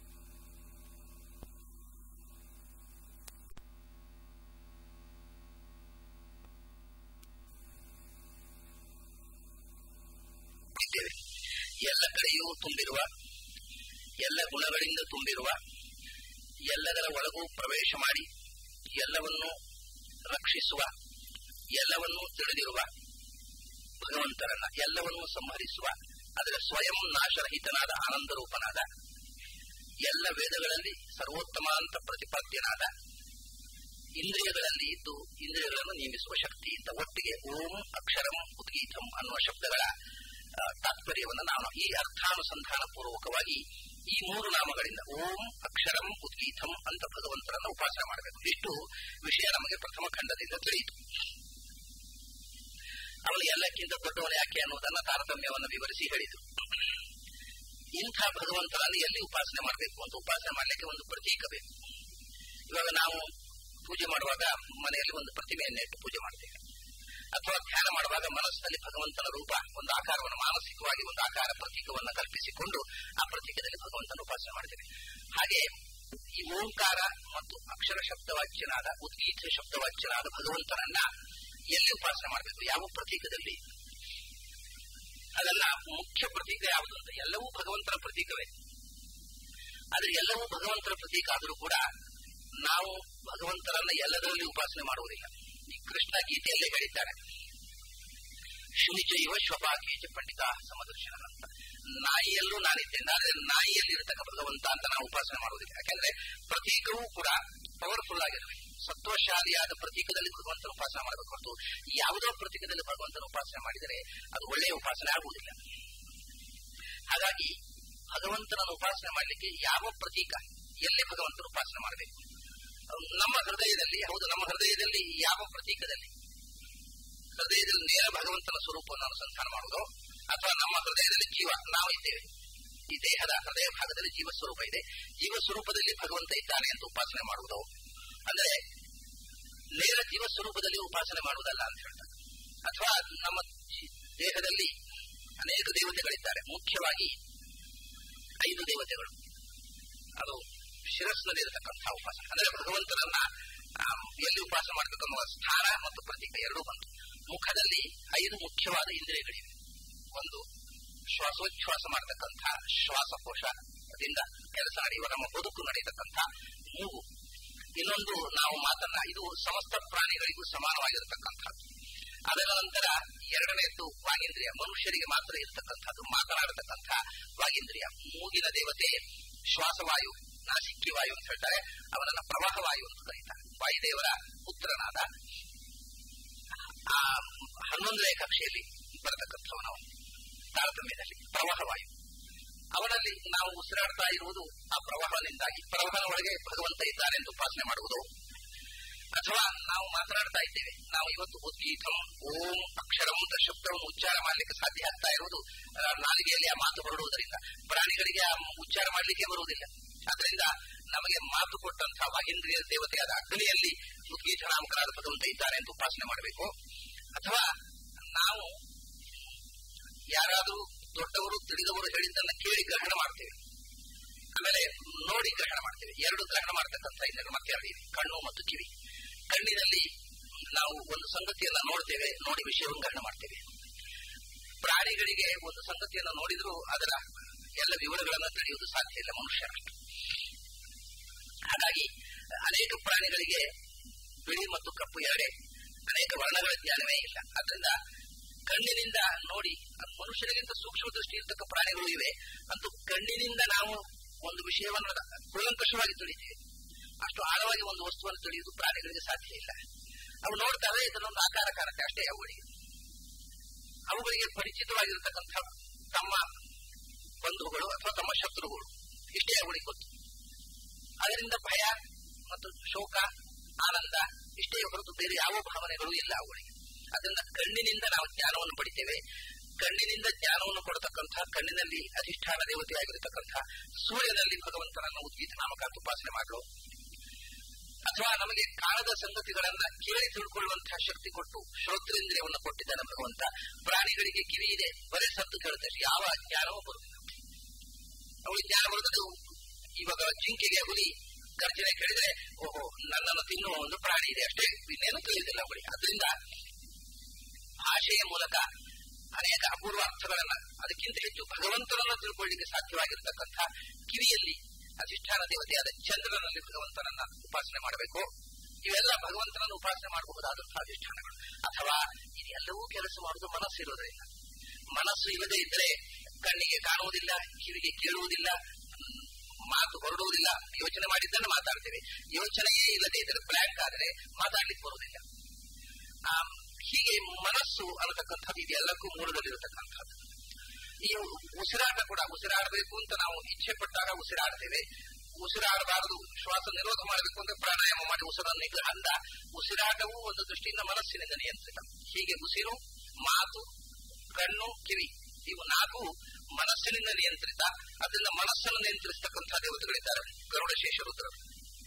ಇದ್ದೇವೆ. ಎಲ್ಲ ಕಡೆಯೂ ತುಂಬಿರುವ ಎಲ್ಲ ಗುಣಗಳಿಂದ ತುಂಬಿರುವ ಎಲ್ಲದರ ಒಳಗೂ ಪ್ರವೇಶ ಮಾಡಿ ಎಲ್ಲವನ್ನೂ ರಕ್ಷಿಸುವ ಎಲ್ಲವನ್ನೂ ತಿಳಿದಿರುವ ಭಗವಂತರನ್ನ ಎಲ್ಲವನ್ನೂ ಸಂಹರಿಸುವ ಅದರ ಸ್ವಯಂ ನಾಶರಹಿತನಾದ ಆನಂದ ರೂಪನಾದ ಎಲ್ಲ ವೇದಗಳಲ್ಲಿ ಸರ್ವೋತ್ತಮ ಅಂತ ಪ್ರತಿಪಾದ್ಯನಾದ ಇಂದ್ರಿಯಗಳಲ್ಲಿ ಇದ್ದು ಇಂದ್ರಿಯಗಳನ್ನು ನೇಮಿಸುವ ಶಕ್ತಿ ಅಂತ ಒಟ್ಟಿಗೆ ಓಂ ಅಕ್ಷರಂ ಉದ್ಗೀತಂ ಅನ್ನುವ ಶಬ್ದಗಳ ಆ, ತಾತ್ಪರ್ಯವನ್ನು ನಾನು ಈ ಅರ್ಥಾನುಸಂಧಾನ ಪೂರ್ವಕವಾಗಿ ಈ ಮೂರು ನಾಮಗಳಿಂದ ಓಂ ಅಕ್ಷರಂ ಉದ್ಗೀತಂ ಅಂತ ಭಗವಂತರನ್ನು ಉಪಾಸನೆ ಮಾಡಬೇಕು ಇಷ್ಟು ವಿಷಯ ನಮಗೆ ಪ್ರಥಮ ಖಂಡದಿಂದ ತಿಳಿಯಿತು ಅವನು ಎಲ್ಲಕ್ಕಿಂತ ದೊಡ್ಡವನು ಯಾಕೆ ಅನ್ನುವುದನ್ನ ತಾರತಮ್ಯವನ್ನು ವಿವರಿಸಿ ಹೇಳಿದರು ಇಂಥ ಭಗವಂತನನ್ನು ಎಲ್ಲಿ ಉಪಾಸನೆ ಮಾಡಬೇಕು ಅಂತ ಉಪಾಸನೆ ಮಾಡಲಿಕ್ಕೆ ಒಂದು ಪ್ರತೀಕ ಬೇಕು ಇವಾಗ ನಾವು ಪೂಜೆ ಮಾಡುವಾಗ ಮನೆಯಲ್ಲಿ ಒಂದು ಪ್ರತಿಮೆಯನ್ನು ಇಟ್ಟು ಪೂಜೆ ಮಾಡ್ತೇವೆ ಅಥವಾ ಧ್ಯಾನ ಮಾಡುವಾಗ ಮನಸ್ಸಿನಲ್ಲಿ ಭಗವಂತನ ರೂಪ ಒಂದು ಆಕಾರವನ್ನು ಮಾನಸಿಕವಾಗಿ ಒಂದು ಆಕಾರ ಪ್ರತೀಕವನ್ನು ಕಲ್ಪಿಸಿಕೊಂಡು ಆ ಪ್ರತೀಕದಲ್ಲಿ ಭಗವಂತನ ಉಪಾಸನೆ ಮಾಡ್ತೇವೆ ಹಾಗೆ ಈ ಓಂಕಾರ ಮತ್ತು ಅಕ್ಷರ ಶಬ್ದವಾಚ್ಯನಾದ ಉದ್ಗೀತ ಶಬ್ದವಾಚ್ಯನಾದ ಭಗವಂತನನ್ನ ಎಲ್ಲಿ ಉಪಾಸನೆ ಮಾಡಬೇಕು ಯಾವ ಪ್ರತೀಕದಲ್ಲಿ ಅದನ್ನ ಮುಖ್ಯ ಪ್ರತೀಕ ಯಾವುದು ಅಂತ ಎಲ್ಲವೂ ಭಗವಂತನ ಪ್ರತೀಕವೇ ಆದ್ರೆ ಎಲ್ಲವೂ ಭಗವಂತನ ಪ್ರತೀಕ ಆದರೂ ಕೂಡ ನಾವು ಭಗವಂತನನ್ನ ಎಲ್ಲದರಲ್ಲಿ ಉಪಾಸನೆ ಮಾಡುವುದಿಲ್ಲ ಈ ಕೃಷ್ಣ ಗೀತೆಯಲ್ಲೇ ಹೇಳಿದ್ದಾನೆ ಶುನಿಚೈವ ಶ್ವಪಾಕೇಚ ಪಂಡಿತ ಸಮದರ್ಶನ ಅಂತ ನಾಯಿಯಲ್ಲೂ ನಾನಿದ್ದೇನೆ ಆದ್ರೆ ನಾಯಿಯಲ್ಲಿ ಇರತಕ್ಕ ಭಗವಂತ ಅಂತ ನಾವು ಉಪಾಸನೆ ಮಾಡುವುದಿಲ್ಲ ಯಾಕಂದ್ರೆ ಪ್ರತೀಕವೂ ಕೂಡ ಪವರ್ಫುಲ್ ಆಗಿರಬೇಕು ಸತ್ವಶಾಲಿಯಾದ ಪ್ರತೀಕದಲ್ಲಿ ಭಗವಂತನ ಉಪಾಸನೆ ಮಾಡಬೇಕು ಹೊರತು ಯಾವುದೋ ಪ್ರತೀಕದಲ್ಲಿ ಭಗವಂತನ ಉಪಾಸನೆ ಮಾಡಿದರೆ ಅದು ಒಳ್ಳೆಯ ಉಪಾಸನೆ ಆಗುವುದಿಲ್ಲ ಹಾಗಾಗಿ ಭಗವಂತನನ್ನು ಉಪಾಸನೆ ಮಾಡಲಿಕ್ಕೆ ಯಾವ ಪ್ರತೀಕ ಎಲ್ಲಿ ಭಗವಂತನ ಉಪಾಸನೆ ಮಾಡಬೇಕು ನಮ್ಮ ಹೃದಯದಲ್ಲಿ ಹೌದು ನಮ್ಮ ಹೃದಯದಲ್ಲಿ ಯಾವ ಪ್ರತೀಕದಲ್ಲಿ ಹೃದಯದಲ್ಲಿ ನೇರ ಭಗವಂತನ ಸ್ವರೂಪವನ್ನು ಅನುಸಂಧಾನ ಮಾಡುವುದು ಅಥವಾ ನಮ್ಮ ಹೃದಯದಲ್ಲಿ ಜೀವ ನಾವು ಇದ್ದೇವೆ ಈ ದೇಹದ ಹೃದಯ ಭಾಗದಲ್ಲಿ ಜೀವ ಸ್ವರೂಪ ಇದೆ ಜೀವ ಸ್ವರೂಪದಲ್ಲಿ ಭಗವಂತ ಇದ್ದಾನೆ ಅಂತ ಉಪಾಸನೆ ಮಾಡುವುದು ಅಂದ್ರೆ ನೇರ ಜೀವ ಸ್ವರೂಪದಲ್ಲಿ ಉಪಾಸನೆ ಮಾಡುವುದಲ್ಲ ಅಂತ ಹೇಳ್ತಾರೆ ಅಥವಾ ನಮ್ಮ ದೇಹದಲ್ಲಿ ಅನೇಕ ದೇವತೆಗಳಿದ್ದಾರೆ ಮುಖ್ಯವಾಗಿ ಐದು ದೇವತೆಗಳು ಅದು ಶಿರಸ್ನಲ್ಲಿರತಕ್ಕಂತಹ ಉಪಾಸನೆ ಅಂದ್ರೆ ಭಗವಂತನನ್ನ ಎಲ್ಲಿ ಉಪಾಸನೆ ಮಾಡಬೇಕನ್ನುವ ಸ್ಥಾನ ಮತ್ತು ಪ್ರತೀಕ ಎರಡೂ ಬಂತು ಮುಖದಲ್ಲಿ ಐದು ಮುಖ್ಯವಾದ ಇಂದ್ರಿಯಗಳಿವೆ ಒಂದು ಶ್ವಾಸೋಚ್ಛ್ವಾಸ ಮಾಡತಕ್ಕಂಥ ಶ್ವಾಸಕೋಶದಿಂದ ಕೆಲಸ ನಡೆಯುವ ನಮ್ಮ ಬದುಕು ನಡೆಯತಕ್ಕಂಥ ಮೂಗು ಇನ್ನೊಂದು ನಾವು ಮಾತನ್ನ ಇದು ಸಮಸ್ತ ಪ್ರಾಣಿಗಳಿಗೂ ಸಮಾನವಾಗಿರತಕ್ಕಂಥದ್ದು ಅದರ ನಂತರ ಎರಡನೆಯದ್ದು ವಾಗೇಂದ್ರಿಯ ಮನುಷ್ಯರಿಗೆ ಮಾತ್ರ ಇರತಕ್ಕಂಥದ್ದು ಮಾತನಾಡತಕ್ಕಂಥ ವಾಗೇಂದ್ರಿಯ ಮೂಗಿನ ದೇವತೆ ಶ್ವಾಸವಾಯು ನಾಸಿಕ್ಯ ವಾಯು ಅಂತ ಹೇಳ್ತಾರೆ ಅವನನ್ನ ಪ್ರವಾಹ ವಾಯು ಅಂತ ಕರೀತಾರೆ ವಾಯುದೇವರ ಪುತ್ರನಾದ ಆ ಹನ್ನೊಂದನೇ ಕಕ್ಷೆಯಲ್ಲಿ ಬರತಕ್ಕಂಥವನು ತಾರತಮ್ಯದಲ್ಲಿ ಪ್ರವಾಹವಾಯು ಅವನಲ್ಲಿ ನಾವು ಉಸಿರಾಡ್ತಾ ಇರುವುದು ಆ ಪ್ರವಾಹದಿಂದಾಗಿ ಪ್ರವಾಹನ ಒಳಗೆ ಭಗವಂತ ಇದ್ದಾನೆ ಎಂದು ಉಪಾಸನೆ ಮಾಡುವುದು ಅಥವಾ ನಾವು ಮಾತನಾಡ್ತಾ ಇದ್ದೇವೆ ನಾವು ಇವತ್ತು ಉದ್ಗೀತಂ ಓಂ ಅಕ್ಷರಂ ಶಬ್ದವನ್ನು ಉಚ್ಚಾರ ಮಾಡಲಿಕ್ಕೆ ಸಾಧ್ಯ ಆಗ್ತಾ ಇರುವುದು ನಾಲಿಗೆಯಲ್ಲಿ ಆ ಮಾತು ಹೊರಡುವುದರಿಂದ ಪ್ರಾಣಿಗಳಿಗೆ ಆ ಉಚ್ಚಾರ ಮಾಡಲಿಕ್ಕೆ ಬರುವುದಿಲ್ಲ ಅದರಿಂದ ನಮಗೆ ಮಾತು ಕೊಟ್ಟಂತಹ ವಾಗೇಂದ್ರಿಯ ದೇವತೆಯಾದ ಅಗ್ನಿಯಲ್ಲಿ ಉದ್ಗೀತ ನಾಮಕರಾದ ಭಗವಂತ ಇದ್ದಾನೆ ಅಂತ ಉಪಾಸನೆ ಮಾಡಬೇಕು ಅಥವಾ ನಾವು ಯಾರಾದರೂ ದೊಡ್ಡವರು ತಿಳಿದವರು ಹೇಳಿದ್ದನ್ನ ಕೇಳಿ ಗ್ರಹಣ ಮಾಡ್ತೇವೆ ಆಮೇಲೆ ನೋಡಿ ಗ್ರಹಣ ಮಾಡ್ತೇವೆ ಎರಡು ಗ್ರಹಣ ಮಾಡತಕ್ಕಂಥ ಇನ್ನೆರಡು ಮತ್ತೆ ಎರಡು ಇವೆ ಕಣ್ಣು ಮತ್ತು ಕಿವಿ ಕಣ್ಣಿನಲ್ಲಿ ನಾವು ಒಂದು ಸಂಗತಿಯನ್ನ ನೋಡ್ತೇವೆ ನೋಡಿ ವಿಷಯವನ್ನು ಗ್ರಹಣ ಮಾಡ್ತೇವೆ ಪ್ರಾಣಿಗಳಿಗೆ ಒಂದು ಸಂಗತಿಯನ್ನು ನೋಡಿದ್ರೂ ಅದರ ಎಲ್ಲ ವಿವರಗಳನ್ನು ತಿಳಿಯುವುದು ಸಾಧ್ಯ ಇಲ್ಲ ಮನುಷ್ಯರಷ್ಟು ಹಾಗಾಗಿ ಅನೇಕ ಪ್ರಾಣಿಗಳಿಗೆ ಬಿಳಿ ಮತ್ತು ಕಪ್ಪು ಎರಡೇ ಅನೇಕ ವರ್ಣಗಳ ಜ್ಞಾನವೇ ಇಲ್ಲ ಅದರಿಂದ ಕಣ್ಣಿನಿಂದ ನೋಡಿ ಮನುಷ್ಯರಿಗಿಂತ ಸೂಕ್ಷ್ಮ ದೃಷ್ಟಿ ಇರತಕ್ಕ ಪ್ರಾಣಿಗಳು ಇವೆ ಅಂತೂ ಕಣ್ಣಿನಿಂದ ನಾವು ಒಂದು ವಿಷಯವನ್ನು ಕೂಲಂಕಷವಾಗಿ ತಿಳಿತೇವೆ ಅಷ್ಟು ಆಳವಾಗಿ ಒಂದು ವಸ್ತುವನ್ನು ತಿಳಿಯುವುದು ಪ್ರಾಣಿಗಳಿಗೆ ಸಾಧ್ಯ ಇಲ್ಲ ಅವು ನೋಡ್ತಾರೆ ಇದನ್ನೊಂದು ಆಕಾರ ಕಾಣುತ್ತೆ ಅಷ್ಟೇ ಅವುಗಳಿಗೆ ಅವುಗಳಿಗೆ ಪರಿಚಿತವಾಗಿರತಕ್ಕಂಥ ತಮ್ಮ ಬಂಧುಗಳು ಅಥವಾ ತಮ್ಮ ಶತ್ರುಗಳು ಇಷ್ಟೇ ಅವುಗಳಿಗೆ ಗೊತ್ತು ಅದರಿಂದ ಭಯ ಮತ್ತು ಶೋಕ ಆನಂದ ಇಷ್ಟೇ ಹೊರತು ಬೇರೆ ಯಾವ ಭಾವನೆಗಳು ಇಲ್ಲ ಅವುಗಳಿಗೆ ಅದರಿಂದ ಕಣ್ಣಿನಿಂದ ನಾವು ಜ್ಞಾನವನ್ನು ಪಡಿತೇವೆ ಕಣ್ಣಿನಿಂದ ಜ್ಞಾನವನ್ನು ಕೊಡತಕ್ಕಂತಹ ಕಣ್ಣಿನಲ್ಲಿ ಅಧಿಷ್ಠಾನ ದೇವತೆಯಾಗಿರತಕ್ಕಂತಹ ಸೂರ್ಯನಲ್ಲಿ ಭಗವಂತನನ್ನು ಉದ್ಗೀತ ನಾಮಕಾಂತ ಉಪಾಸನೆ ಮಾಡಲು ಅಥವಾ ನಮಗೆ ಕಾಣದ ಸಂಗತಿಗಳನ್ನ ಕೇಳಿ ತಿಳ್ಕೊಳ್ಳುವಂತಹ ಶಕ್ತಿ ಕೊಟ್ಟು ಶ್ರೋತ್ರೇಂದ್ರಿಯವನ್ನು ಕೊಟ್ಟಿದ್ದಾನೆ ಭಗವಂತ ಪ್ರಾಣಿಗಳಿಗೆ ಕಿವಿ ಇದೆ ಬರೇ ಸತ್ತು ಕೇಳುತ್ತೆ ಯಾವ ಜ್ಞಾನವೂ ಬರುವುದಿಲ್ಲ ಅವಳಿಗೆ ಜ್ಞಾನ ಬರುತ್ತದೆ ಇವಾಗ ಜಿಂಕೆಗೆ ಹುಲಿ ಗರ್ಜನೆ ಕೇಳಿದ್ರೆ ಓಹೋ ನನ್ನನ್ನು ತಿನ್ನುವ ಒಂದು ಪ್ರಾಣಿ ಇದೆ ಅಷ್ಟೇ ಇನ್ನೇನು ತಿಳಿಯುವುದಿಲ್ಲ ಅವಳಿಗೆ ಅದರಿಂದ ಭಾಷೆಯ ಮೂಲಕ ಅನೇಕ ಅಪೂರ್ವ ಅರ್ಥಗಳನ್ನ ಅದಕ್ಕಿಂತ ಹೆಚ್ಚು ಭಗವಂತನನ್ನು ತಿಳ್ಕೊಳ್ಳಿಕ್ಕೆ ಸಾಧ್ಯವಾಗಿರತಕ್ಕಂಥ ಕಿವಿಯಲ್ಲಿ ಅಧಿಷ್ಠಾನ ದೇವತೆಯಾದ ಚಂದ್ರನಲ್ಲಿ ಭಗವಂತನನ್ನ ಉಪಾಸನೆ ಮಾಡಬೇಕು ಇವೆಲ್ಲ ಭಗವಂತನನ್ನು ಉಪಾಸನೆ ಮಾಡಬಹುದಾದಂತಹ ಅಧಿಷ್ಠಾನಗಳು ಅಥವಾ ಇದೆಲ್ಲವೂ ಕೆಲಸ ಮಾಡುವುದು ಮನಸ್ಸಿರೋದ್ರಿಂದ ಮನಸ್ಸು ಇಲ್ಲದೆ ಇದ್ರೆ ಕಣ್ಣಿಗೆ ಕಾಣುವುದಿಲ್ಲ ಕಿವಿಗೆ ಕೇಳುವುದಿಲ್ಲ ಮಾತು ಹೊರಡುವುದಿಲ್ಲ ಯೋಚನೆ ಮಾಡಿದ್ದನ್ನು ಮಾತಾಡ್ತೇವೆ ಯೋಚನೆಯೇ ಇಲ್ಲದೆ ಇದ್ರೆ ಬ್ಲ್ಯಾಂಕ್ ಆದರೆ ಮಾತಾಡ್ಲಿಕ್ಕೆ ಬರುವುದಿಲ್ಲ ಹೀಗೆ ಮನಸ್ಸು ಅನ್ನತಕ್ಕಂಥದ್ದು ಇದೆಲ್ಲಕ್ಕೂ ಮೂಲದಲ್ಲಿರತಕ್ಕಂಥದ್ದು ಈ ಉಸಿರಾಟ ಕೂಡ ಉಸಿರಾಡಬೇಕು ಅಂತ ನಾವು ಇಚ್ಛೆ ಪಟ್ಟಾಗ ಉಸಿರಾಡ್ತೇವೆ ಉಸಿರಾಡಬಾರದು ಶ್ವಾಸ ನಿರೋಧ ಮಾಡಬೇಕು ಅಂತ ಪ್ರಾಣಾಯಾಮ ಮಾಡಿ ಉಸಿರನ್ನು ನಿಗ್ರಹ ಅಂದ ಉಸಿರಾಟವು ಒಂದು ದೃಷ್ಟಿಯಿಂದ ಮನಸ್ಸಿನಿಂದ ನಿಯಂತ್ರಿತ ಹೀಗೆ ಉಸಿರು ಮಾತು ಕಣ್ಣು ಕಿವಿ ಇವು ನಾಲ್ಕು ಮನಸ್ಸಿನಿಂದ ನಿಯಂತ್ರಿತ ಅದರಿಂದ ಮನಸ್ಸನ್ನು ನಿಯಂತ್ರಿಸತಕ್ಕಂತಹ ದೇವತೆಗಳಿದ್ದಾರೆ ಗರುಡಶೇಷ ರುದ್ರರು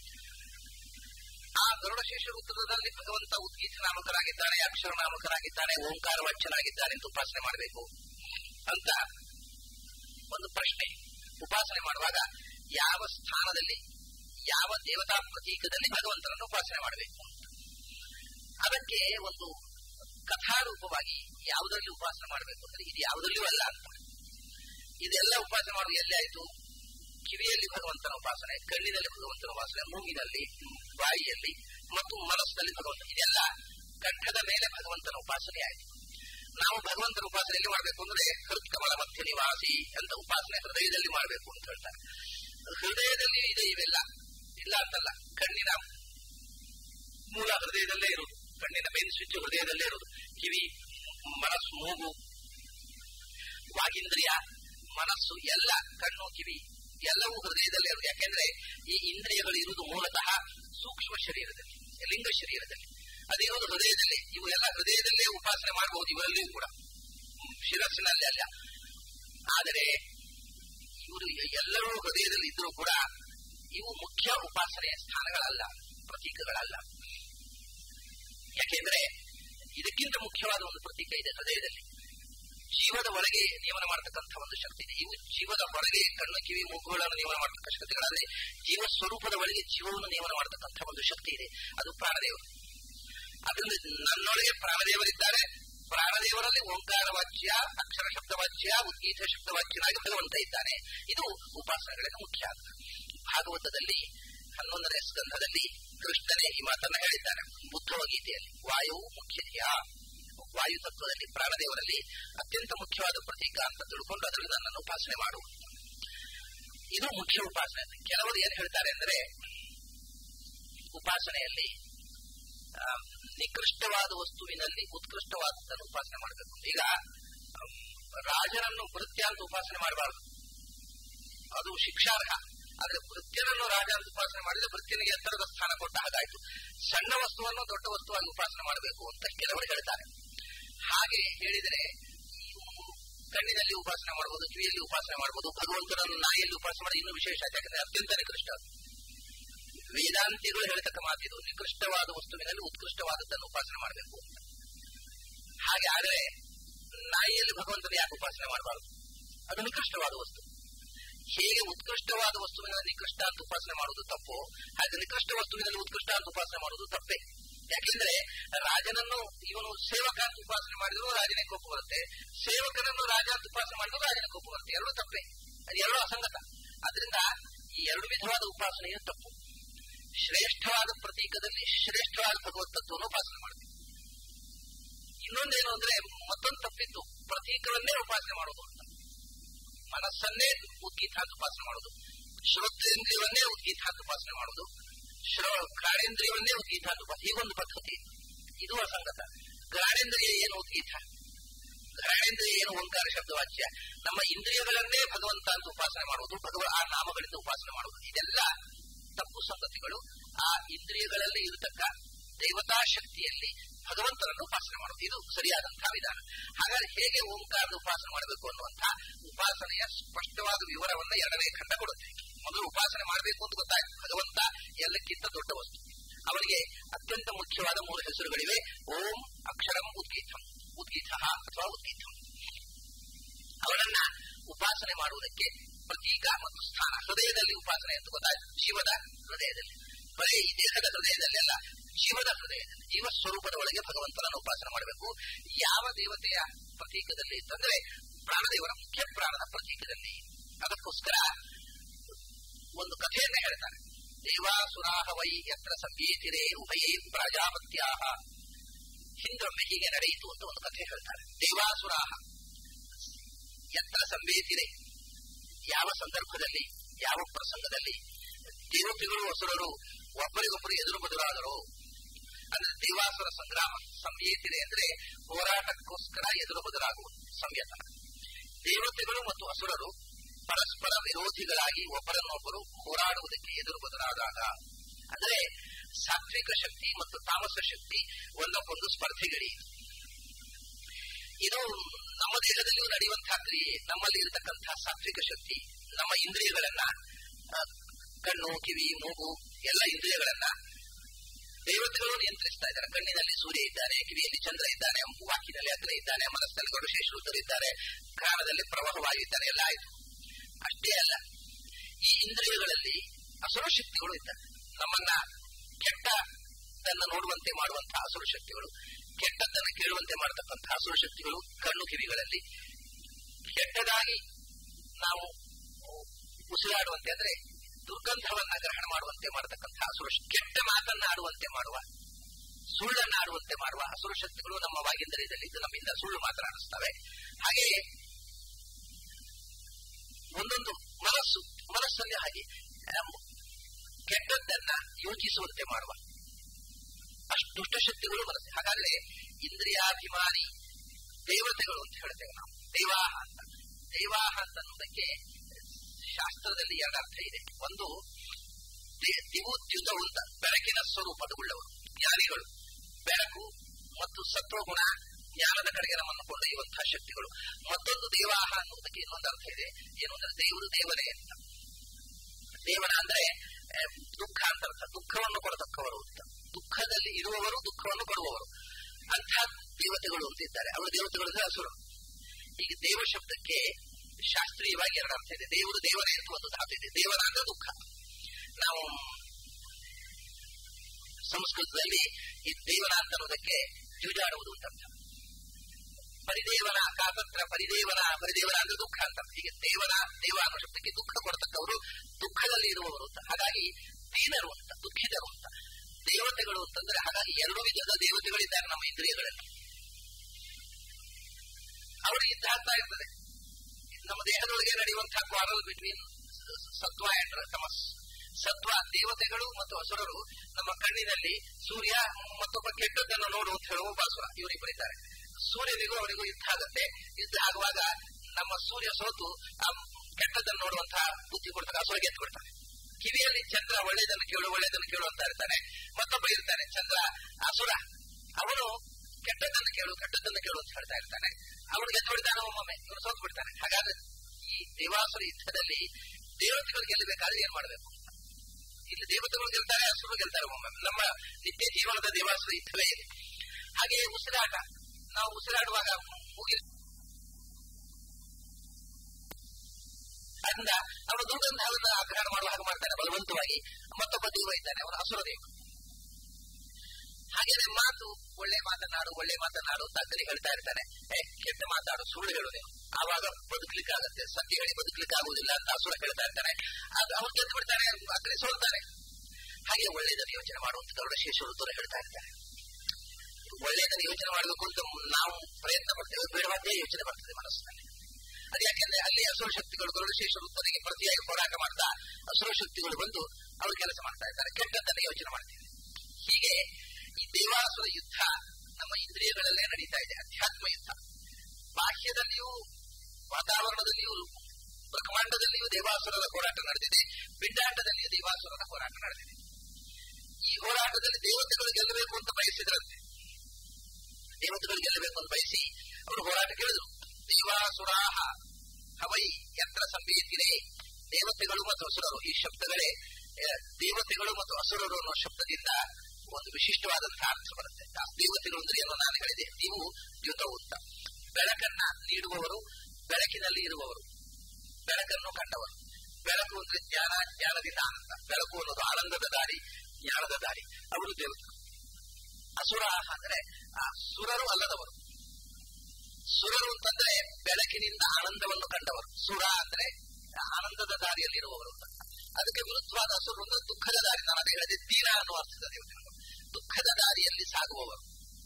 ಆ ಗರುಡಶೇಷ ರುದ್ರದಲ್ಲಿ ಭಗವಂತ ಉದ್ಗೀತ ನಾಮಕರಾಗಿದ್ದಾನೆ ಅಕ್ಷರ ನಾಮಕರಾಗಿದ್ದಾನೆ ಓಂಕಾರ ವಚನಾಗಿದ್ದಾನೆ ಅಂತ ಉಪಾಸನೆ ಮಾಡಬೇಕು ಅಂತ ಒಂದು ಪ್ರಶ್ನೆ ಉಪಾಸನೆ ಮಾಡುವಾಗ ಯಾವ ಸ್ಥಾನದಲ್ಲಿ ಯಾವ ದೇವತಾ ಪ್ರತೀಕದಲ್ಲಿ ಭಗವಂತನನ್ನು ಉಪಾಸನೆ ಮಾಡಬೇಕು ಅದಕ್ಕೆ ಒಂದು ಕಥಾರೂಪವಾಗಿ ಯಾವುದರಲ್ಲಿ ಉಪಾಸನೆ ಮಾಡಬೇಕು ಅಂದ್ರೆ ಇದು ಯಾವುದಲ್ಲಿಯೂ ಅಲ್ಲ ಅಂತ ಇದೆಲ್ಲ ಉಪಾಸನೆ ಮಾಡುವ ಎಲ್ಲಿ ಆಯ್ತು ಕಿವಿಯಲ್ಲಿ ಭಗವಂತನ ಉಪಾಸನೆ ಕಣ್ಣಿನಲ್ಲಿ ಭಗವಂತನ ಉಪಾಸನೆ ಮೂಗಿನಲ್ಲಿ ಬಾಯಿಯಲ್ಲಿ ಮತ್ತು ಮನಸ್ಸಿನಲ್ಲಿ ಭಗವಂತ ಇದೆಲ್ಲ ಕಂಠದ ಮೇಲೆ ಭಗವಂತನ ಉಪಾಸನೆ ಆಯಿತು ನಾವು ಭಗವಂತನ ಉಪಾಸನೆ ಎಲ್ಲಿ ಮಾಡಬೇಕು ಅಂದ್ರೆ ಹೃತ್ಕಮಲ ಮಧ್ಯ ನಿವಾಸಿ ಅಂತ ಉಪಾಸನೆ ಹೃದಯದಲ್ಲಿ ಮಾಡಬೇಕು ಅಂತ ಹೇಳ್ತಾರೆ ಹೃದಯದಲ್ಲಿ ಇದೆ ಇವೆಲ್ಲ ಇಲ್ಲ ಅಂತಲ್ಲ ಕಣ್ಣಿನ ಮೂಲ ಹೃದಯದಲ್ಲೇ ಇರುವುದು ಕಣ್ಣಿನ ಮೇನ್ ಸ್ವಿಚ್ ಹೃದಯದಲ್ಲೇ ಇರುವುದು ಕಿವಿ ಮನಸ್ಸು ಮೂಗು ವಾಗಿಂದ್ರಿಯ ಮನಸ್ಸು ಎಲ್ಲ ಕಣ್ಣು ಕಿವಿ ಎಲ್ಲವೂ ಹೃದಯದಲ್ಲೇ ಇರುವುದು ಯಾಕೆಂದ್ರೆ ಈ ಇಂದ್ರಿಯಗಳು ಇರುವುದು ಮೂಲತಃ ಸೂಕ್ಷ್ಮ ಶರೀರದಲ್ಲಿ ಲಿಂಗ ಶರೀರದಲ್ಲಿ ಅದಿರುವುದು ಹೃದಯದಲ್ಲಿ ಇವು ಎಲ್ಲ ಹೃದಯದಲ್ಲೇ ಉಪಾಸನೆ ಮಾಡಬಹುದು ಇವರಲ್ಲಿಯೂ ಕೂಡ ಶಿರಸ್ಸಿನಲ್ಲಿ ಅಲ್ಲ ಆದರೆ ಇವರು ಎಲ್ಲರೂ ಹೃದಯದಲ್ಲಿ ಇದ್ರೂ ಕೂಡ ಇವು ಮುಖ್ಯ ಉಪಾಸನೆಯ ಸ್ಥಾನಗಳಲ್ಲ ಪ್ರತೀಕಗಳಲ್ಲ ಯಾಕೆಂದ್ರೆ ಇದಕ್ಕಿಂತ ಮುಖ್ಯವಾದ ಒಂದು ಪ್ರತೀಕ ಇದೆ ಹೃದಯದಲ್ಲಿ ಜೀವದ ಒಳಗೆ ನಿಯಮನ ಮಾಡತಕ್ಕಂಥ ಒಂದು ಶಕ್ತಿ ಇದೆ ಇವು ಜೀವದ ಹೊರಗೆ ಕಣ್ಣು ಕಿವಿ ಮೂಗುಗಳನ್ನು ನಿಯಮನ ಮಾಡತಕ್ಕ ಶಕ್ತಿಗಳಾದ್ರೆ ಜೀವ ಸ್ವರೂಪದ ಒಳಗೆ ಜೀವವನ್ನು ನಿಯಮನ ಮಾಡತಕ್ಕಂಥ ಒಂದು ಶಕ್ತಿ ಇದೆ ಅದು ಪ್ರಾಣದೇವರು ಅದರಿಂದ ನನ್ನೊಳಗೆ ಪ್ರಾಣದೇವರಿದ್ದಾರೆ ಪ್ರಾಣದೇವರಲ್ಲಿ ಓಂಕಾರ ವಾಚ್ಯ ಅಕ್ಷರ ಶಬ್ದ ವಾಚ್ಯ ಉದ್ಗೀತ ಶಬ್ದ ವಾಚ್ಯನಾಗಿ ಭಗವಂತ ಇದ್ದಾನೆ ಇದು ಉಪಾಸನೆಗಳಿಗೆ ಮುಖ್ಯ ಭಾಗವತದಲ್ಲಿ ಹನ್ನೊಂದನೇ ಸ್ಕಂಧದಲ್ಲಿ ಕೃಷ್ಣನೇ ಈ ಮಾತನ್ನ ಹೇಳಿದ್ದಾನೆ ಬುದ್ಧವ ಗೀತೆಯಲ್ಲಿ ವಾಯುವು ಮುಖ್ಯ ವಾಯು ತತ್ವದಲ್ಲಿ ಪ್ರಾಣದೇವರಲ್ಲಿ ಅತ್ಯಂತ ಮುಖ್ಯವಾದ ಪ್ರತೀಕ ಅಂತ ತಿಳ್ಕೊಂಡು ಅದರಲ್ಲಿ ನನ್ನನ್ನು ಉಪಾಸನೆ ಮಾಡು ಇದು ಮುಖ್ಯ ಉಪಾಸನೆ ಕೆಲವರು ಏನ್ ಹೇಳ್ತಾರೆ ಅಂದ್ರೆ ಉಪಾಸನೆಯಲ್ಲಿ ನಿಕೃಷ್ಟವಾದ ವಸ್ತುವಿನಲ್ಲಿ ಉತ್ಕೃಷ್ಟವಾದದ್ದನ್ನು ಉಪಾಸನೆ ಮಾಡಬೇಕು ಈಗ ರಾಜನನ್ನು ಭೃತ್ಯ ಅಂತ ಉಪಾಸನೆ ಮಾಡಬಾರದು ಅದು ಶಿಕ್ಷಾರ್ಹ ಆದ್ರೆ ಭೃತ್ಯನನ್ನು ರಾಜ ಅಂತ ಉಪಾಸನೆ ಮಾಡಿದ್ರೆ ಭೃತ್ಯನಿಗೆ ಎತ್ತರದ ಸ್ಥಾನ ಕೊಟ್ಟ ಹಾಗಾಯ್ತು ಸಣ್ಣ ವಸ್ತುವನ್ನು ದೊಡ್ಡ ವಸ್ತುವಾಗಿ ಉಪಾಸನೆ ಮಾಡಬೇಕು ಅಂತ ಕೆಲವರು ಹೇಳ್ತಾರೆ ಹಾಗೆ ಹೇಳಿದರೆ ಕಣ್ಣಿನಲ್ಲಿ ಉಪಾಸನೆ ಮಾಡಬಹುದು ಕಿವಿಯಲ್ಲಿ ಉಪಾಸನೆ ಮಾಡಬಹುದು ಭಗವಂತನನ್ನು ನಾಯಿಯಲ್ಲಿ ಉಪಾಸನೆ ಮಾಡಿ ಇನ್ನೂ ವಿಶೇಷ ಯಾಕಂದ್ರೆ ಅತ್ಯಂತ ನಿಕೃಷ್ಟ ವೇದಾಂತಿಗಳು ಹೇಳ್ತಕ್ಕ ಮಾತಿದು ನಿಕೃಷ್ಟವಾದ ವಸ್ತುವಿನಲ್ಲಿ ಉತ್ಕೃಷ್ಟವಾದದ್ದನ್ನು ಉಪಾಸನೆ ಮಾಡಬೇಕು ಅಂತ ಹಾಗೆ ಆದರೆ ನಾಯಿಯಲ್ಲಿ ಭಗವಂತನ ಯಾಕೆ ಉಪಾಸನೆ ಮಾಡಬಾರದು ಅದು ನಿಕೃಷ್ಟವಾದ ವಸ್ತು ಹೇಗೆ ಉತ್ಕೃಷ್ಟವಾದ ವಸ್ತುವಿನಲ್ಲಿ ನಿಕೃಷ್ಟ ಅಂತ ಉಪಾಸನೆ ಮಾಡುವುದು ತಪ್ಪು ಹಾಗೆ ನಿಕೃಷ್ಟ ವಸ್ತುವಿನಲ್ಲಿ ಉತ್ಕೃಷ್ಟ ಅಂತ ಉಪಾಸನೆ ಮಾಡುವುದು ತಪ್ಪೇ ಯಾಕೆಂದ್ರೆ ರಾಜನನ್ನು ಇವನು ಸೇವಕ ಅಂತ ಉಪಾಸನೆ ಮಾಡಿದ್ರು ರಾಜನೇ ಕೋಪ ಬರುತ್ತೆ ಸೇವಕನನ್ನು ರಾಜ ಅಂತ ಉಪಾಸನೆ ಮಾಡಿದ್ರು ರಾಜನ ಕೋಪ ಬರುತ್ತೆ ಎರಡು ತಪ್ಪೇ ಅದು ಎರಡು ಅಸಂಗತ ಅದರಿಂದ ಈ ಎರಡು ವಿಧವಾದ ಉಪಾಸನೆಯು ತಪ್ಪು ಶ್ರೇಷ್ಠವಾದ ಪ್ರತೀಕದಲ್ಲಿ ಶ್ರೇಷ್ಠವಾದ ಭಗವತ್ ತತ್ವವನ್ನು ಉಪಾಸನೆ ಮಾಡಬೇಕು ಇನ್ನೊಂದೇನು ಅಂದ್ರೆ ಮತ್ತೊಂದು ತಪ್ಪಿತ್ತು ಪ್ರತೀಕವನ್ನೇ ಉಪಾಸನೆ ಮಾಡೋದು ಅಂತ ಮನಸ್ಸನ್ನೇ ಉದ್ಗೀತ ಅಂತ ಉಪಾಸನೆ ಮಾಡೋದು ಶ್ರೋತ್ರೇಂದ್ರಿಯವನ್ನೇ ಉದ್ಗೀತ ಅಂತ ಉಪಾಸನೆ ಮಾಡೋದು ಶ್ರೋ ಘ್ರಾಣೇಂದ್ರಿಯವನ್ನೇ ಉದ್ಗೀತ ಅಂತ ಉಪಾಸನೆ ಹೀಗೊಂದು ಪದ್ಧತಿ ಇದು ಅಸಂಗತ ಘ್ರಾಣೇಂದ್ರಿಯ ಏನು ಉದ್ಗೀತ ಘ್ರಾಣೇಂದ್ರಿಯ ಏನು ಓಂಕಾರ ಶಬ್ದವಾಚ್ಯ ನಮ್ಮ ಇಂದ್ರಿಯಗಳನ್ನೇ ಭಗವಂತ ಅಂತ ಉಪಾಸನೆ ಮಾಡುವುದು ಭಗವ ಆ ನಾಮಗಳಿಂದ ಉಪಾಸನೆ ಮಾಡುವುದು ಇದೆಲ್ಲ ತಪ್ಪು ಸಂಗತಿಗಳು ಆ ಇಂದ್ರಿಯಗಳಲ್ಲಿ ಇರತಕ್ಕ ದೇವತಾ ಶಕ್ತಿಯಲ್ಲಿ ಭಗವಂತನನ್ನು ಉಪಾಸನೆ ಮಾಡುವುದು ಇದು ಸರಿಯಾದಂತಹ ವಿಧಾನ ಹಾಗಾದ್ರೆ ಹೇಗೆ ಓಂಕಾರದ ಉಪಾಸನೆ ಮಾಡಬೇಕು ಅನ್ನುವಂತಹ ಉಪಾಸನೆಯ ಸ್ಪಷ್ಟವಾದ ವಿವರವನ್ನ ಎರಡನೇ ಖಂಡ ಕೊಡುತ್ತೆ ಮೊದಲು ಉಪಾಸನೆ ಮಾಡಬೇಕು ಅಂತ ಗೊತ್ತಾಯ್ತು ಭಗವಂತ ಎಲ್ಲಕ್ಕಿಂತ ದೊಡ್ಡ ವಸ್ತು ಅವನಿಗೆ ಅತ್ಯಂತ ಮುಖ್ಯವಾದ ಮೂರು ಹೆಸರುಗಳಿವೆ ಓಂ ಅಕ್ಷರಂ ಉದ್ಗೀತಂ ಉದ್ಗೀತ ಅಥವಾ ಉದ್ಗೀತಂ ಅವನನ್ನ ಉಪಾಸನೆ ಮಾಡುವುದಕ್ಕೆ ಪ್ರತೀಕ ಮತ್ತು ಸ್ಥಾನ ಹೃದಯದಲ್ಲಿ ಉಪಾಸನೆ ಅಂತ ಗೊತ್ತಾಯ್ತು ಜೀವದ ಹೃದಯದಲ್ಲಿ ಬರೀ ಈ ದೇಹದ ಹೃದಯದಲ್ಲಿ ಅಲ್ಲ ಜೀವದ ಹೃದಯದಲ್ಲಿ ಜೀವ ಸ್ವರೂಪದ ಒಳಗೆ ಭಗವಂತನನ್ನು ಉಪಾಸನೆ ಮಾಡಬೇಕು ಯಾವ ದೇವತೆಯ ಪ್ರತೀಕದಲ್ಲಿ ಅಂತಂದ್ರೆ ಪ್ರಾಣದೇವರ ಮುಖ್ಯ ಪ್ರಾಣದ ಪ್ರತೀಕದಲ್ಲಿ ಅದಕ್ಕೋಸ್ಕರ ಒಂದು ಕಥೆಯನ್ನ ಹೇಳ್ತಾರೆ ದೇವಾಸುರಾಹ ವೈ ಯತ್ರ ಸಂಗೀತಿರೇ ಉಭಯೇ ಪ್ರಜಾಪತ್ಯಾಹ ಹಿಂದೊಮ್ಮೆ ಹೀಗೆ ನಡೆಯಿತು ಅಂತ ಒಂದು ಕಥೆ ಹೇಳ್ತಾರೆ ದೇವಾಸುರಾಹ ಯತ್ರ ಸಂವೇತಿರೆ ಯಾವ ಸಂದರ್ಭದಲ್ಲಿ ಯಾವ ಪ್ರಸಂಗದಲ್ಲಿ ದೇವತೆಗಳು ಅಸುರರು ಒಬ್ಬರಿಗೊಬ್ಬರು ಎದುರು ಬದುರಾದರು ಅಂದ್ರೆ ದೇವಾಸುರ ಸಂಗ್ರಾಮ ಸಂವೇತಿರೆ ಅಂದ್ರೆ ಹೋರಾಟಕ್ಕೋಸ್ಕರ ಎದುರು ಬದುರಾಗುವುದು ಸಂಯತನ ದೇವತೆಗಳು ಮತ್ತು ಅಸುರರು ಪರಸ್ಪರ ವಿರೋಧಿಗಳಾಗಿ ಒಬ್ಬರನ್ನೊಬ್ಬರು ಹೋರಾಡುವುದಕ್ಕೆ ಎದುರು ಬದಲಾದಾಗ ಅಂದ್ರೆ ಸಾತ್ವಿಕ ಶಕ್ತಿ ಮತ್ತು ತಾಮಸ ಶಕ್ತಿ ಒಂದಕ್ಕೊಂದು ಸ್ಪರ್ಧೆಗಳಿ ಇದು ನಮ್ಮ ದೇಹದಲ್ಲಿಯೂ ನಡೆಯುವಂತಹ ಕ್ರಿಯೆ ನಮ್ಮಲ್ಲಿ ಇರತಕ್ಕಂತಹ ಸಾತ್ವಿಕ ಶಕ್ತಿ ನಮ್ಮ ಇಂದ್ರಿಯಗಳನ್ನ ಕಣ್ಣು ಕಿವಿ ಮೂಗು ಎಲ್ಲ ಇಂದ್ರಿಯಗಳನ್ನ ದೇವತೆಗಳು ನಿಯಂತ್ರಿಸ್ತಾ ಇದ್ದಾರೆ ಕಣ್ಣಿನಲ್ಲಿ ಸೂರ್ಯ ಇದ್ದಾನೆ ಕಿವಿಯಲ್ಲಿ ಚಂದ್ರ ಇದ್ದಾನೆ ವಾಕಿನಲ್ಲಿ ಅಗ್ರ ಇದ್ದಾನೆ ಮನಸ್ಸಿನಲ್ಲಿ ಗರುಶೇಶ್ವರರು ಇದ್ದಾರೆ ಕಾರಣದಲ್ಲಿ ಪ್ರವಾಹವಾಗಿ ಇದ್ದಾನೆ ಎಲ್ಲ ಆಯ್ತು ಅಷ್ಟೇ ಅಲ್ಲ ಈ ಇಂದ್ರಿಯಗಳಲ್ಲಿ ಅಸುರ ಶಕ್ತಿಗಳು ಇದ್ದಾರೆ ನಮ್ಮನ್ನ ಕೆಟ್ಟದನ್ನ ನೋಡುವಂತೆ ಮಾಡುವಂತಹ ಅಸುರ ಶಕ್ತಿಗಳು ಕೆಟ್ಟದ್ದನ್ನು ಕೇಳುವಂತೆ ಮಾಡತಕ್ಕಂತಹ ಅಸುರ ಶಕ್ತಿಗಳು ಕಣ್ಣು ಕಿವಿಗಳಲ್ಲಿ ಕೆಟ್ಟದಾಗಿ ನಾವು ಉಸಿರಾಡುವಂತೆ ಅಂದ್ರೆ ದುರ್ಗಂಧವನ್ನ ಗ್ರಹಣ ಮಾಡುವಂತೆ ಮಾಡತಕ್ಕಂಥ ಅಸುರ ಕೆಟ್ಟ ಮಾತನ್ನ ಆಡುವಂತೆ ಮಾಡುವ ಸುಳ್ಳನ್ನ ಆಡುವಂತೆ ಮಾಡುವ ಅಸುರ ಶಕ್ತಿಗಳು ನಮ್ಮ ವಾಗೇಂದ್ರಿಯದಲ್ಲಿ ನಮ್ಮಿಂದ ಸುಳ್ಳು ಮಾತನಾಡಿಸ್ತವೆ ಹಾಗೆ ಒಂದೊಂದು ಮನಸ್ಸು ಮನಸ್ಸಲ್ಲಿ ಹಾಗೆ ಕೆಟ್ಟದ್ದನ್ನ ಯೋಚಿಸುವಂತೆ ಮಾಡುವ ಅಷ್ಟು ದುಷ್ಟಶಕ್ತಿಗಳು ಮನಸ್ಸು ಹಾಗಾದ್ರೆ ಇಂದ್ರಿಯಾಭಿಮಾನಿ ದೇವತೆಗಳು ಅಂತ ಹೇಳ್ತೇವೆ ನಾವು ದೇವಾಹ ಅಂತ ದೇವಾಹ ಅಂತ ಅನ್ನೋದಕ್ಕೆ ಶಾಸ್ತ್ರದಲ್ಲಿ ಎರಡು ಅರ್ಥ ಇದೆ ಒಂದು ದಿವುದ್ಯುತವಂತ ಬೆಳಕಿನ ಸ್ವರೂಪದವುಳ್ಳವರು ಜ್ಞಾನಿಗಳು ಬೆಳಕು ಮತ್ತು ಸತ್ವಗುಣ ಜ್ಞಾನದ ಕಡೆಗೆ ನಮ್ಮನ್ನು ಕೊಂಡೊಯ್ಯುವಂತಹ ಶಕ್ತಿಗಳು ಮತ್ತೊಂದು ದೇವಾಹ ಅನ್ನುವುದಕ್ಕೆ ಇನ್ನೊಂದು ಅರ್ಥ ಇದೆ ಏನು ಅಂದ್ರೆ ದೇವರು ದೇವರೇ ಅಂತ ದೇವರ ಅಂದ್ರೆ ದುಃಖ ಅಂತ ಅರ್ಥ ದುಃಖವನ್ನು ಕೊಡತಕ್ಕವರು ಅಂತ ದುಃಖದಲ್ಲಿ ಇರುವವರು ದುಃಖವನ್ನು ಕೊಡುವವರು ಅಂಥ ದೇವತೆಗಳು ಅಂತಿದ್ದಾರೆ ಅವರು ದೇವತೆಗಳು ಅಂದ್ರೆ ಹಸುರು ಈಗ ದೇವ ಶಬ್ದಕ್ಕೆ ಶಾಸ್ತ್ರೀಯವಾಗಿ ಎರಡು ಅರ್ಥ ಇದೆ ದೇವರು ದೇವರೇ ಅಂತ ಒಂದು ಧಾತು ಇದೆ ದೇವರ ಅಂದ್ರೆ ದುಃಖ ನಾವು ಸಂಸ್ಕೃತದಲ್ಲಿ ಈ ದೇವರ ಅಂತ ಅನ್ನೋದಕ್ಕೆ ಜೂಜಾಡುವುದು ಅಂತ ಅರ್ಥ ಪರಿದೇವನ ಕಾತಂತ್ರ ಪರಿದೇವನ ಪರಿದೇವನ ಅಂದ್ರೆ ದುಃಖ ಅಂತ ಹೀಗೆ ದೇವರ ದೇವ ಅನ್ನೋ ಶಬ್ದಕ್ಕೆ ದುಃಖ ಕೊಡ್ತಕ್ಕವರು ದುಃಖದಲ್ಲಿ ಇರುವವರು ಅಂತ ಹಾಗಾಗಿ ದೀನರು ಅಂತ ದುಃಖಿತರು ಅಂತ ದೇವತೆಗಳು ಅಂತಂದ್ರೆ ಹಾಗಾಗಿ ಎರಡು ವಿಧದ ದೇವತೆಗಳಿದ್ದಾರೆ ನಮ್ಮ ಇಂದ್ರಿಯಗಳಲ್ಲಿ ಅವರು ಯುದ್ಧ ಆಗ್ತಾ ಇರ್ತದೆ ನಮ್ಮ ದೇಹದೊಳಗೆ ನಡೆಯುವಂತಹ quarrel between sattva and tamas ಸತ್ವ ದೇವತೆಗಳು ಮತ್ತು ಅಸುರರು ನಮ್ಮ ಕಣ್ಣಿನಲ್ಲಿ ಸೂರ್ಯ ಮತ್ತೊಬ್ಬ ಕೆಟ್ಟದ್ದನ್ನು ನೋಡು ಅಂತ ಹೇಳುವ ಬಾಸುರ ಇವರಿಬ್ಬರಿದ್ದಾರೆ ಸೂರ್ಯನಿಗೂ ಅವರಿಗೂ ಯುದ್ಧ ಆಗುತ್ತೆ ಯುದ್ಧ ಆಗುವಾಗ ನಮ್ಮ ಸೂರ್ಯ ಸೋತು ಆ ಕೆಟ್ಟದ್ದನ್ನು ನೋಡುವಂತಹ ಬುದ್ಧಿ ಕೊಡ್ತಾರೆ ಅಸುರ ಗೆದ್ದು ಬಿಡ್ತಾರೆ ಕಿವಿಯಲ್ಲಿ ಚಂದ್ರ ಒಳ್ಳೆಯದನ್ನು ಕೇಳು ಒಳ್ಳೆಯದನ್ನು ಕೇಳು ಅಂತ ಇರ್ತಾನೆ ಮತ್ತೊಬ್ಬ ಇರ್ತಾನೆ ಚಂದ್ರ ಅಸುರ ಅವನು ಕೆಟ್ಟದ್ದನ್ನು ಕೇಳು ಕೆಟ್ಟದ್ದನ್ನು ಕೇಳು ಅಂತ ಹೇಳ್ತಾ ಇರ್ತಾನೆ ಅವನು ಗೆದ್ದು ಬಿಡ್ತಾನೆ ಒಮ್ಮೊಮ್ಮೆ ಇವನು ಸೋತು ಬಿಡ್ತಾನೆ ಹಾಗಾದ್ರೆ ಈ ದೇವಾಸುರ ಯುದ್ಧದಲ್ಲಿ ದೇವತೆಗಳು ಗೆಲ್ಲಬೇಕಾದ್ರೆ ಏನ್ ಮಾಡಬೇಕು ಇಲ್ಲಿ ದೇವತೆಗಳು ಗೆಲ್ತಾರೆ ಅಸುರು ಗೆಲ್ತಾರೆ ಒಮ್ಮೊಮ್ಮೆ ನಮ್ಮ ನಿತ್ಯ ಜೀವನದ ದೇವಾಸುರ ಯುದ್ಧವೇ ಇದೆ ಹಾಗೆ ಉಸಿರಾಟ ನಾವು ಉಸಿರಾಡುವಾಗ ಮುಗಿ ಅದರಿಂದ ಅವನು ದುರ್ಗಂಧವನ್ನು ಆಗ್ರಹಣ ಮಾಡುವ ಹಾಗೆ ಮಾಡ್ತಾನೆ ಬಲವಂತವಾಗಿ ಮತ್ತೊಬ್ಬ ದೇವ ಇದ್ದಾನೆ ಅವನು ಅಸುರ ದೇವ ಹಾಗೇನೆ ಮಾತು ಒಳ್ಳೆ ಮಾತನಾಡು ಒಳ್ಳೆ ಮಾತನಾಡು ಅಂತ ಅಗ್ನಿ ಹೇಳ್ತಾ ಇರ್ತಾನೆ ಏ ಕೆಟ್ಟ ಮಾತಾಡು ಸುಳ್ಳು ಹೇಳುದೆ ಆವಾಗ ಬದುಕಲಿಕ್ಕಾಗತ್ತೆ ಸತ್ಯ ಹೇಳಿ ಬದುಕಲಿಕ್ಕಾಗುವುದಿಲ್ಲ ಅಂತ ಅಸುರ ಹೇಳ್ತಾ ಇರ್ತಾನೆ ಅದು ಅವ್ರು ಗೆದ್ದು ಬಿಡ್ತಾನೆ ಅಗ್ನಿ ಸೋಲ್ತಾನೆ ಹಾಗೆ ಒಳ್ಳೆಯದನ್ನು ಯೋಚನೆ ಮಾಡುವಂತ ಗರುಡಶೇಷರು ಹೇಳ್ತಾ ಇರ್ತಾರೆ ಒಳ್ಳೆಯದನ್ನು ಯೋಚನೆ ಮಾಡಬೇಕು ಅಂತ ನಾವು ಪ್ರಯತ್ನ ಪಡ್ತೇವೆ ಬೇಡವಾದೇ ಯೋಚನೆ ಬರ್ತದೆ ಮನಸ್ಸಿನಲ್ಲಿ ಅದು ಯಾಕೆಂದ್ರೆ ಅಲ್ಲಿ ಅಸುರ ಶಕ್ತಿಗಳು ಗರುಡಶೇಷ ವೃತ್ತನಿಗೆ ಪ್ರತಿಯಾಗಿ ಹೋರಾಟ ಮಾಡ್ತಾ ಅಸುರ ಶಕ್ತಿಗಳು ಬಂದು ಅವರು ಕೆಲಸ ಮಾಡ್ತಾ ಇದ್ದಾರೆ ಕೆಟ್ಟದ್ದನ್ನು ಯೋಚನೆ ಮಾಡ್ತೀವಿ ಹೀಗೆ ಈ ದೇವಾಸುರ ಯುದ್ಧ ನಮ್ಮ ಇಂದ್ರಿಯಗಳಲ್ಲೇ ನಡೀತಾ ಇದೆ ಅಧ್ಯಾತ್ಮ ಯುದ್ಧ ಬಾಹ್ಯದಲ್ಲಿಯೂ ವಾತಾವರಣದಲ್ಲಿಯೂ ಬ್ರಹ್ಮಾಂಡದಲ್ಲಿಯೂ ದೇವಾಸುರರ ಹೋರಾಟ ನಡೆದಿದೆ ಪಿಂಡಾಂಡದಲ್ಲಿಯೂ ದೇವಾಸುರರ ಹೋರಾಟ ನಡೆದಿದೆ ಈ ಹೋರಾಟದಲ್ಲಿ ದೇವತೆಗಳು ಗೆಲ್ಲಬೇಕು ಅಂತ ಬಯಸಿದ್ರಂತೆ ದೇವತೆಗಳು ಗೆಲ್ಲಬೇಕು ಅಂತ ಬಯಸಿ ಅವರು ಹೋರಾಟ ಕೇಳಿದ್ರು ದೇವಾಸುರಾಹ ಹವೈ ಯಂತ್ರ ಸಂವೇದಿನೇ ದೇವತೆಗಳು ಮತ್ತು ಅಸುರರು ಈ ಶಬ್ದಗಳೇ ದೇವತೆಗಳು ಮತ್ತು ಅಸುರರು ಅನ್ನೋ ಶಬ್ದದಿಂದ ಒಂದು ವಿಶಿಷ್ಟವಾದಂತಹ ಅರ್ಥ ಬರುತ್ತೆ ದೇವತೆಗಳು ಅಂದ್ರೆ ಏನೋ ನಾನು ಹೇಳಿದೆ ನೀವು ದ್ಯುತವು ಅಂತ ಬೆಳಕನ್ನ ನೀಡುವವರು ಬೆಳಕಿನಲ್ಲಿ ಇರುವವರು ಬೆಳಕನ್ನು ಕಂಡವರು ಬೆಳಕು ಅಂದ್ರೆ ಜ್ಞಾನ ಜ್ಞಾನದಿಂದ ಆನಂದ ಬೆಳಕು ಅನ್ನೋದು ಆನಂದದ ದಾರಿ ಜ್ಞಾನದ ದಾರಿ ಅವರು ದೇವತೆಗಳು ಅಸುರ ಅಂದ್ರೆ ಆ ಸುರರು ಅಲ್ಲದವರು ಸುರರು ಅಂತಂದ್ರೆ ಬೆಳಕಿನಿಂದ ಆನಂದವನ್ನು ಕಂಡವರು ಸುರ ಅಂದ್ರೆ ಆನಂದದ ದಾರಿಯಲ್ಲಿರುವವರು ಅಂತ ಅದಕ್ಕೆ ವಿರುದ್ಧವಾದ ಅಸುರು ಅಂದ್ರೆ ದುಃಖದ ದಾರಿ ನಾನು ಅದೇ ಹೇಳಿದೆ ತೀರ ಅನ್ನುವ ಅರ್ಥದ ದೇವತೆಗಳು ದುಃಖದ ದಾರಿಯಲ್ಲಿ ಸಾಗುವವರು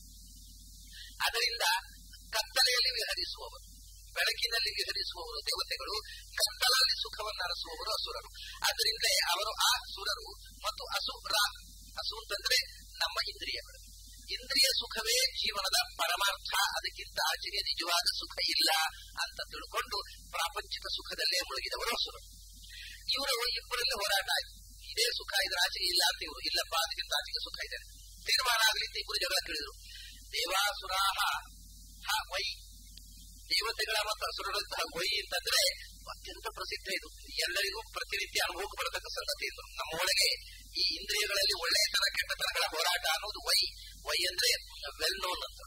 ಅದರಿಂದ ಕತ್ತಲೆಯಲ್ಲಿ ವಿಹರಿಸುವವರು ಬೆಳಕಿನಲ್ಲಿ ವಿಹರಿಸುವವರು ದೇವತೆಗಳು ಕತ್ತಲಲ್ಲಿ ಸುಖವನ್ನು ಅರಸುವವರು ಅಸುರರು ಅದರಿಂದ ಅವರು ಆ ಸುರರು ಮತ್ತು ಅಸುರ ಅಸು ಅಂತಂದ್ರೆ ನಮ್ಮ ಇಂದ್ರಿಯಗಳು ಇಂದ್ರಿಯ ಸುಖವೇ ಜೀವನದ ಪರಮಾರ್ಥ ಅದಕ್ಕಿಂತ ಆಚೆಗೆ ನಿಜವಾದ ಸುಖ ಇಲ್ಲ ಅಂತ ತಿಳ್ಕೊಂಡು ಪ್ರಾಪಂಚಿಕ ಸುಖದಲ್ಲೇ ಮುಳುಗಿದವರು ಅಸುರರು ಇವರು ಇಬ್ಬರಲ್ಲಿ ಹೋರಾಟ ಆಯ್ತು ಇದೇ ಸುಖ ಇದ್ರ ಆಚೆಗೆ ಇಲ್ಲ ಅಂತ ಇವರು ಇಲ್ಲಪ್ಪ ಅದಕ್ಕಿಂತ ಆಚೆಗೆ ಸುಖ ಇದೆ ತೀರ್ಮಾನ ಆಗಲಿ ಅಂತ ಇಬ್ಬರು ಜಗಳ ಕೇಳಿದ್ರು ದೇವಾಸುರಾಹ ಹ ವೈ ದೇವತೆಗಳ ಮತ್ತು ಅಸುರರಂತಹ ವೈ ಅಂತಂದ್ರೆ ಅತ್ಯಂತ ಪ್ರಸಿದ್ಧ ಇದು ಎಲ್ಲರಿಗೂ ಪ್ರತಿನಿತ್ಯ ಅನುಭವಕ್ಕೆ ಬರತಕ್ಕ ಸಂಗತಿ ಇದು ನಮ್ಮ ಒಳಗೆ ಈ ಇಂದ್ರಿಯಗಳಲ್ಲಿ ಒಳ್ಳೆಯತನ ಕೆಟ್ಟತನಗಳ ಹೋರಾಟ ಅನ್ನೋದು ವೈ ವೈ ಅಂದ್ರೆ ವೆಲ್ ನೋನ್ ಅಂತ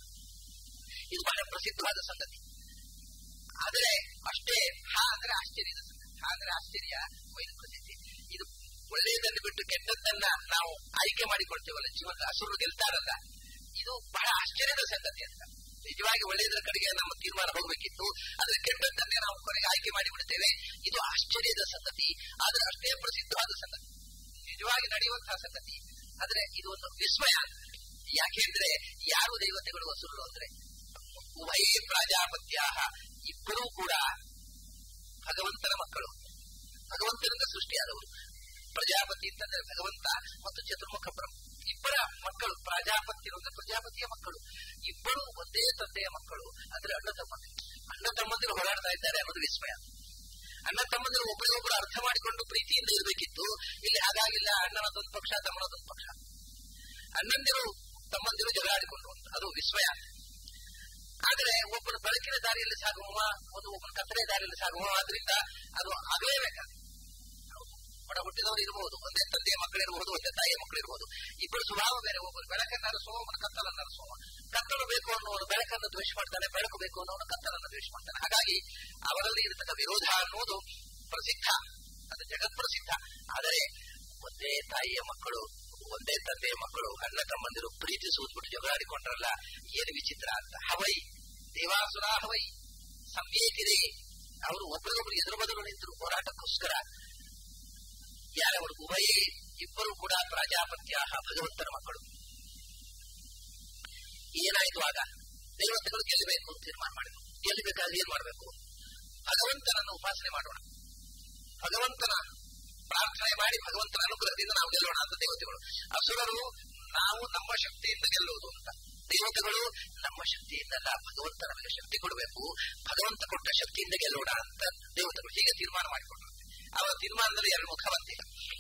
ಇದು ಬಹಳ ಪ್ರಸಿದ್ಧವಾದ ಸಂಗತಿ ಆದರೆ ಅಷ್ಟೇ ಹಾ ಅಂದ್ರೆ ಆಶ್ಚರ್ಯದ ಸಂಗತಿ ಹಾ ಅಂದ್ರೆ ಆಶ್ಚರ್ಯ ವೈದ ಪ್ರಸಿದ್ಧಿ ಇದು ಒಳ್ಳೆಯದನ್ನು ಬಿಟ್ಟು ಕೆಟ್ಟದ್ದನ್ನ ನಾವು ಆಯ್ಕೆ ಮಾಡಿಕೊಳ್ತೇವಲ್ಲ ಜೀವನದ ಹಸುರು ಗೆಲ್ತಾರಲ್ಲ ಇದು ಬಹಳ ಆಶ್ಚರ್ಯದ ಸಂಗತಿ ಅಂತ ನಿಜವಾಗಿ ಒಳ್ಳೆಯದರ ಕಡೆಗೆ ನಮ್ಮ ತೀರ್ಮಾನ ಹೋಗಬೇಕಿತ್ತು ಆದ್ರೆ ಕೆಟ್ಟದ್ದನ್ನೇ ನಾವು ಕೊನೆಗೆ ಆಯ್ಕೆ ಮಾಡಿಬಿಡ್ತೇವೆ ಇದು ಆಶ್ಚರ್ಯದ ಸಂಗತಿ ಆದ್ರೆ ಅಷ್ಟೇ ಪ್ರಸಿದ್ಧವಾದ ಸಂಗತಿ ನಿಜವಾಗಿ ನಡೆಯುವಂತಹ ಸಂಗತಿ ಆದ್ರೆ ಇದು ಒಂದು ವಿಸ್ಮಯ ಯಾಕೆಂದ್ರೆ ಯಾರು ದೇವತೆಗಳು ಹಸುರು ಅಂದ್ರೆ ಉಭಯೇ ಪ್ರಾಜಾಪತ್ಯ ಇಬ್ಬರೂ ಕೂಡ ಭಗವಂತನ ಮಕ್ಕಳು ಭಗವಂತನಿಂದ ಸೃಷ್ಟಿಯಾದವರು ಪ್ರಜಾಪತಿ ಅಂತಂದ್ರೆ ಭಗವಂತ ಮತ್ತು ಚತುರ್ಮುಖ ಬ್ರಹ್ಮ ಇಬ್ಬರ ಮಕ್ಕಳು ಪ್ರಜಾಪತಿ ಅಂದ್ರೆ ಪ್ರಜಾಪತಿಯ ಮಕ್ಕಳು ಇಬ್ಬರು ಒಂದೇ ತಂದೆಯ ಮಕ್ಕಳು ಅಂದ್ರೆ ಅಣ್ಣ ತಮ್ಮಂದಿರು ಅಣ್ಣ ತಮ್ಮಂದಿರು ಹೋರಾಡ್ತಾ ಇದ್ದಾರೆ ಅನ್ನೋದು ವಿಸ್ಮಯ ಅಣ್ಣ ತಮ್ಮಂದಿರು ಒಬ್ಬರಿಗೊಬ್ಬರು ಅರ್ಥ ಮಾಡಿಕೊಂಡು ಪ್ರೀತಿಯಿಂದ ಇರಬೇಕಿತ್ತು ಇಲ್ಲಿ ಹಾಗಾಗಿಲ್ಲ ಅಣ್ಣನದೊಂದು ಪಕ್ಷ ತಮ್ಮನದೊಂದು ಪಕ್ಷ ಅಣ್ಣಂದಿರು ತಮ್ಮಂದಿರು ಜಗಳಾಡಿಕೊಂಡು ಅಂತ ಅದು ವಿಸ್ಮಯ ಆದರೆ ಒಬ್ಬನು ಬೆಳಕಿನ ದಾರಿಯಲ್ಲಿ ಸಾಗುವ ಒಂದು ಒಬ್ಬನ ಕತ್ತಲೆ ದಾರಿಯಲ್ಲಿ ಸಾಗುವ ಆದ್ರಿಂದ ಅದು ಆಗಲೇಬೇಕಾದ ಒಡ ಹುಟ್ಟಿದವರು ಇರಬಹುದು ಒಂದೇ ತಂದೆಯ ಮಕ್ಕಳಿರಬಹುದು ಒಂದೇ ತಾಯಿಯ ಮಕ್ಕಳಿರಬಹುದು ಇಬ್ಬರು ಸ್ವಭಾವ ಬೇರೆ ಒಬ್ಬರು ಬೆಳಕನ್ನು ಅರಸುವ ಒಬ್ಬನು ಕತ್ತಲನ್ನು ಅರಸುವ ಕತ್ತಲು ಬೇಕು ಅನ್ನೋನು ಬೆಳಕನ್ನು ದ್ವೇಷ ಮಾಡ್ತಾನೆ ಬೆಳಕು ಬೇಕು ಅನ್ನೋನು ಕತ್ತಲನ್ನು ದ್ವೇಷ ಮಾಡ್ತಾನೆ ಹಾಗಾಗಿ ಅವರಲ್ಲಿ ಇರತಕ್ಕ ವಿರೋಧ ಅನ್ನೋದು ಪ್ರಸಿದ್ಧ ಅದು ಜಗತ್ ಪ್ರಸಿದ್ಧ ಆದರೆ ಒಂದೇ ತಾಯಿಯ ಮಕ್ಕಳು ಒಂದೇ ತಂದೆಯ ಮಕ್ಕಳು ಅಣ್ಣ ತಮ್ಮಂದಿರು ಪ್ರೀತಿಸುವುದು ಬಿಟ್ಟು ಜಗಳಾಡಿಕೊಂಡ್ರಲ್ಲ ಏನು ವಿಚಿತ್ರ ಅಂತ ಹವೈ ದೇವಾಸುರ ಹವೈ ಸಂವೇಕಿದೆ ಅವರು ಒಬ್ಬರಿಗೊಬ್ಬರು ಎದುರು ಬದಲು ನಿಂತರು ಹೋರಾಟಕ್ಕೋಸ್ಕರ ಯಾರವರು ಉಭಯೇ ಇಬ್ಬರು ಕೂಡ ಪ್ರಾಜಾಪತ್ಯ ಭಗವಂತನ ಮಕ್ಕಳು ಏನಾಯ್ತು ಆಗ ದೇವತೆಗಳು ಗೆಲ್ಲಬೇಕು ಅಂತ ತೀರ್ಮಾನ ಮಾಡಿದ್ರು ಗೆಲ್ಲಬೇಕಾದ್ರೆ ಏನ್ ಮಾಡಬೇಕು ಭಗವಂತನನ್ನು ಉಪಾಸನೆ ಮಾಡೋಣ ಭಗವಂತನ ಪ್ರಾರ್ಥನೆ ಮಾಡಿ ಭಗವಂತನ ಅನುಗ್ರಹದಿಂದ ನಾವು ಗೆಲ್ಲೋಣ ಅಂತ ದೇವತೆಗಳು ಅಸುರರು ನಾವು ನಮ್ಮ ಶಕ್ತಿಯಿಂದ ಗೆಲ್ಲುವುದು ಅಂತ ದೇವತೆಗಳು ನಮ್ಮ ಶಕ್ತಿಯಿಂದಲ್ಲ ಭಗವಂತ ನಮಗೆ ಶಕ್ತಿ ಕೊಡಬೇಕು ಭಗವಂತ ಕೊಟ್ಟ ಶಕ್ತಿಯಿಂದ ಗೆಲ್ಲೋಣ ಅಂತ ದೇವತೆಗಳು ಹೀಗೆ ತೀರ್ಮಾನ ಮಾಡಿಕೊಂಡ್ರು ಅವರ ತೀರ್ಮಾನದಲ್ಲಿ ಎರಡು ಮುಖವಂತೆ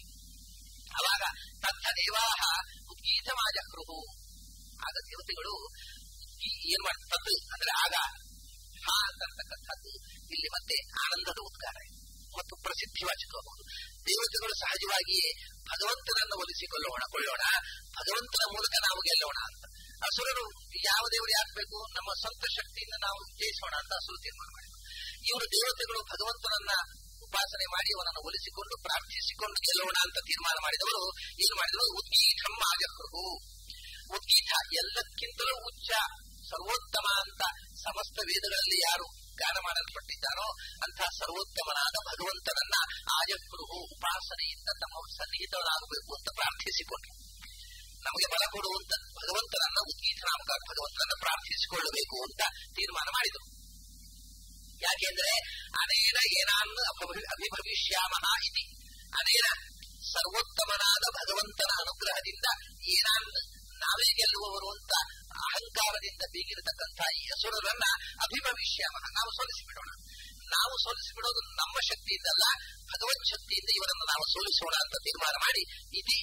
ಅವಾಗ ತತ್ತ ದೇವಾಹ ಉದ್ಗೀತಮಾಜಕ್ರುಹು ಆಗ ದೇವತೆಗಳು ಏನ್ ಮಾಡ್ತದ್ದು ಅಂದ್ರೆ ಆಗ ಹಾ ಅಂತಕ್ಕಂಥದ್ದು ಇಲ್ಲಿ ಮತ್ತೆ ಆನಂದದ ಉದ್ಗಾರ ಮತ್ತು ಪ್ರಸಿದ್ಧಿ ವಾಚಕಬಹುದು ದೇವತೆಗಳು ಸಹಜವಾಗಿಯೇ ಭಗವಂತನನ್ನು ಒಲಿಸಿಕೊಳ್ಳೋಣ ಕೊಳ್ಳೋಣ ಭಗವಂತನ ಮೂಲಕ ನಾವು ಗೆಲ್ಲೋಣ ಅಂತ ಅಸುರರು ಯಾವ ದೇವರು ಯಾಕಬೇಕು ನಮ್ಮ ಸ್ವಂತ ಶಕ್ತಿಯಿಂದ ನಾವು ಜಯಿಸೋಣ ಅಂತ ಅಸುರು ತೀರ್ಮಾನ ಮಾಡಿದ್ರು ಇವರು ದೇವತೆಗಳು ಭಗವಂತನನ್ನ ಉಪಾಸನೆ ಮಾಡಿ ಅವನನ್ನು ಒಲಿಸಿಕೊಂಡು ಪ್ರಾರ್ಥಿಸಿಕೊಂಡು ಗೆಲ್ಲೋಣ ಅಂತ ತೀರ್ಮಾನ ಮಾಡಿದವರು ಏನು ಮಾಡಿದರು ಉದ್ಗೀಠಂ ಆಗಹೃಹು ಉದ್ಗೀತ ಎಲ್ಲಕ್ಕಿಂತಲೂ ಉಚ್ಚ ಸರ್ವೋತ್ತಮ ಅಂತ ಸಮಸ್ತ ವೇದಗಳಲ್ಲಿ ಯಾರು ಗಾನ ಮಾಡಲ್ಪಟ್ಟಿದ್ದಾರೋ ಅಂತಹ ಸರ್ವೋತ್ತಮನಾದ ಭಗವಂತನನ್ನ ಆಜಗೃಹು ಉಪಾಸನೆಯಿಂದ ತಮ್ಮ ಸನ್ನಿಹಿತವರಾಗಬೇಕು ಅಂತ ಪ್ರಾರ್ಥಿಸಿಕೊಂಡ್ರು ನಮಗೆ ಬಲ ಕೊಡುವಂತ ಭಗವಂತನನ್ನ ಉದ್ಗೀತ ನಾಮಕ ಭಗವಂತನನ್ನ ಪ್ರಾರ್ಥಿಸಿಕೊಳ್ಳಬೇಕು ಅಂತ ತೀರ್ಮಾನ ಮಾಡಿದರು ಯಾಕೆಂದ್ರೆ ಅನೇನ ಏನಾನ್ನು ಅಭಿಭವಿಷ್ಯಾಮಹ ಇತಿ ಅನೇನ ಸರ್ವೋತ್ತಮನಾದ ಭಗವಂತನ ಅನುಗ್ರಹದಿಂದ ಏನಾನ್ನು ನಾವೇ ಗೆಲ್ಲುವವರು ಅಂತ ಅಹಂಕಾರದಿಂದ ಬೀಗಿರತಕ್ಕಂಥ ಈ ಅಸುರರನ್ನ ಅಭಿಭವಿಷ್ಯಾಮಹ ನಾವು ಸೋಲಿಸಿಬಿಡೋಣ ನಾವು ಸೋಲಿಸಿಬಿಡೋದು ನಮ್ಮ ಶಕ್ತಿಯಿಂದಲ್ಲ ಭಗವತ್ ಶಕ್ತಿಯಿಂದ ಇವರನ್ನು ನಾವು ಸೋಲಿಸೋಣ ಅಂತ ತೀರ್ಮಾನ ಮಾಡಿ ಇತಿ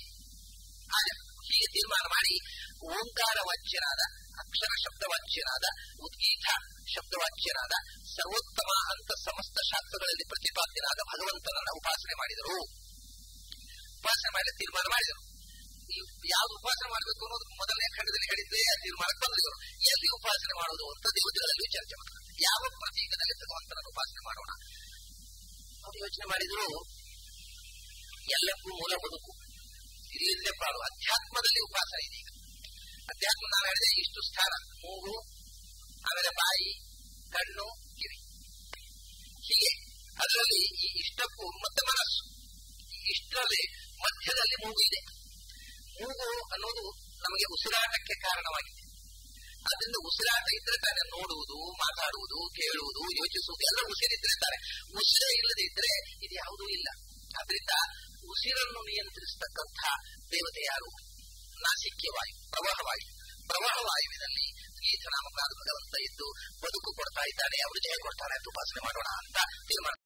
ಹೀಗೆ ತೀರ್ಮಾನ ಮಾಡಿ ಓಂಕಾರ ವಾಚ್ಯನಾದ ಅಕ್ಷರ ಶಬ್ದವಾಚ್ಯನಾದ ಉದ್ಗೀತ ಶಬ್ದವಾಚ್ಯನಾದ ಸರ್ವೋತ್ತಮ ಅಂತ ಸಮಸ್ತ ಶಾಸ್ತ್ರಗಳಲ್ಲಿ ಪ್ರತಿಪಾದ್ಯನಾದ ಭಗವಂತನನ್ನ ಉಪಾಸನೆ ಮಾಡಿದರು ಉಪಾಸನೆ ಮಾಡಿ ತೀರ್ಮಾನ ಮಾಡಿದರು ಯಾವ್ದು ಉಪಾಸನೆ ಮಾಡಬೇಕು ಅನ್ನೋದು ಮೊದಲನೇ ಖಂಡದಲ್ಲಿ ಹೇಳಿದ್ರೆ ಆ ತೀರ್ಮಾನಕ್ಕೆ ಬಂದರು ಎಲ್ಲಿ ಉಪಾಸನೆ ಮಾಡೋದು ಅಂತ ದೇವತೆಗಳಲ್ಲಿ ಚರ್ಚೆ ಮಾಡ್ತಾರೆ ಯಾವ ಪ್ರತೀಕದಲ್ಲಿ ಭಗವಂತನನ್ನು ಉಪಾಸನೆ ಮಾಡೋಣ ಅವರು ಯೋಚನೆ ಮಾಡಿದ್ರು ಎಲ್ಲಕ್ಕೂ ಮೂಲ ಬದುಕು ಇಲ್ಲಿಂದ ಪ್ರಾರು ಅಧ್ಯಾತ್ಮದಲ್ಲಿ ಉಪಾಸನೆ ಇದೆ ಈಗ ಅಧ್ಯಾತ್ಮ ನಾನು ಹೇಳಿದೆ ಇಷ್ಟು ಸ್ಥಾನ ಮೂಗು ಆಮೇಲೆ ಬಾಯಿ ಕಣ್ಣು ಕಿವಿ ಹೀಗೆ ಅದರಲ್ಲಿ ಈ ಇಷ್ಟಕ್ಕೂ ಮತ್ತೆ ಮನಸ್ಸು ಈ ಇಷ್ಟರಲ್ಲಿ ಮಧ್ಯದಲ್ಲಿ ಮೂಗು ಇದೆ ಮೂಗು ಅನ್ನೋದು ನಮಗೆ ಉಸಿರಾಟಕ್ಕೆ ಕಾರಣವಾಗಿದೆ ಅದರಿಂದ ಉಸಿರಾಟ ಇದ್ರೆ ತಾನೆ ನೋಡುವುದು ಮಾತಾಡುವುದು ಕೇಳುವುದು ಯೋಚಿಸುವುದು ಎಲ್ಲ ಉಸಿರಿದ್ರೆ ತಾನೆ ಉಸಿರೇ ಇಲ್ಲದೆ ಇದ್ರೆ ಇದು ಯಾವುದೂ ಇಲ್ಲ ಆದ್ರಿಂದ ಉಸಿರನ್ನು ನಿಯಂತ್ರಿಸತಕ್ಕಂಥ ದೇವತೆ ಯಾರು ನಾಸಿಕ್ಯ ವಾಯು ಪ್ರವಾಹ ವಾಯು ಪ್ರವಾಹ ವಾಯುವಿನಲ್ಲಿ ಗೀತನಾಮಕಾದ ಭಗವಂತ ಇದ್ದು ಬದುಕು ಕೊಡ್ತಾ ಇದ್ದಾನೆ ಅವರು ಜಯ ಕೊಡ್ತಾರೆ ಅಂತ ಉಪಾಸನೆ ಮಾಡೋಣ ಅಂತ ತೀರ್ಮಾನ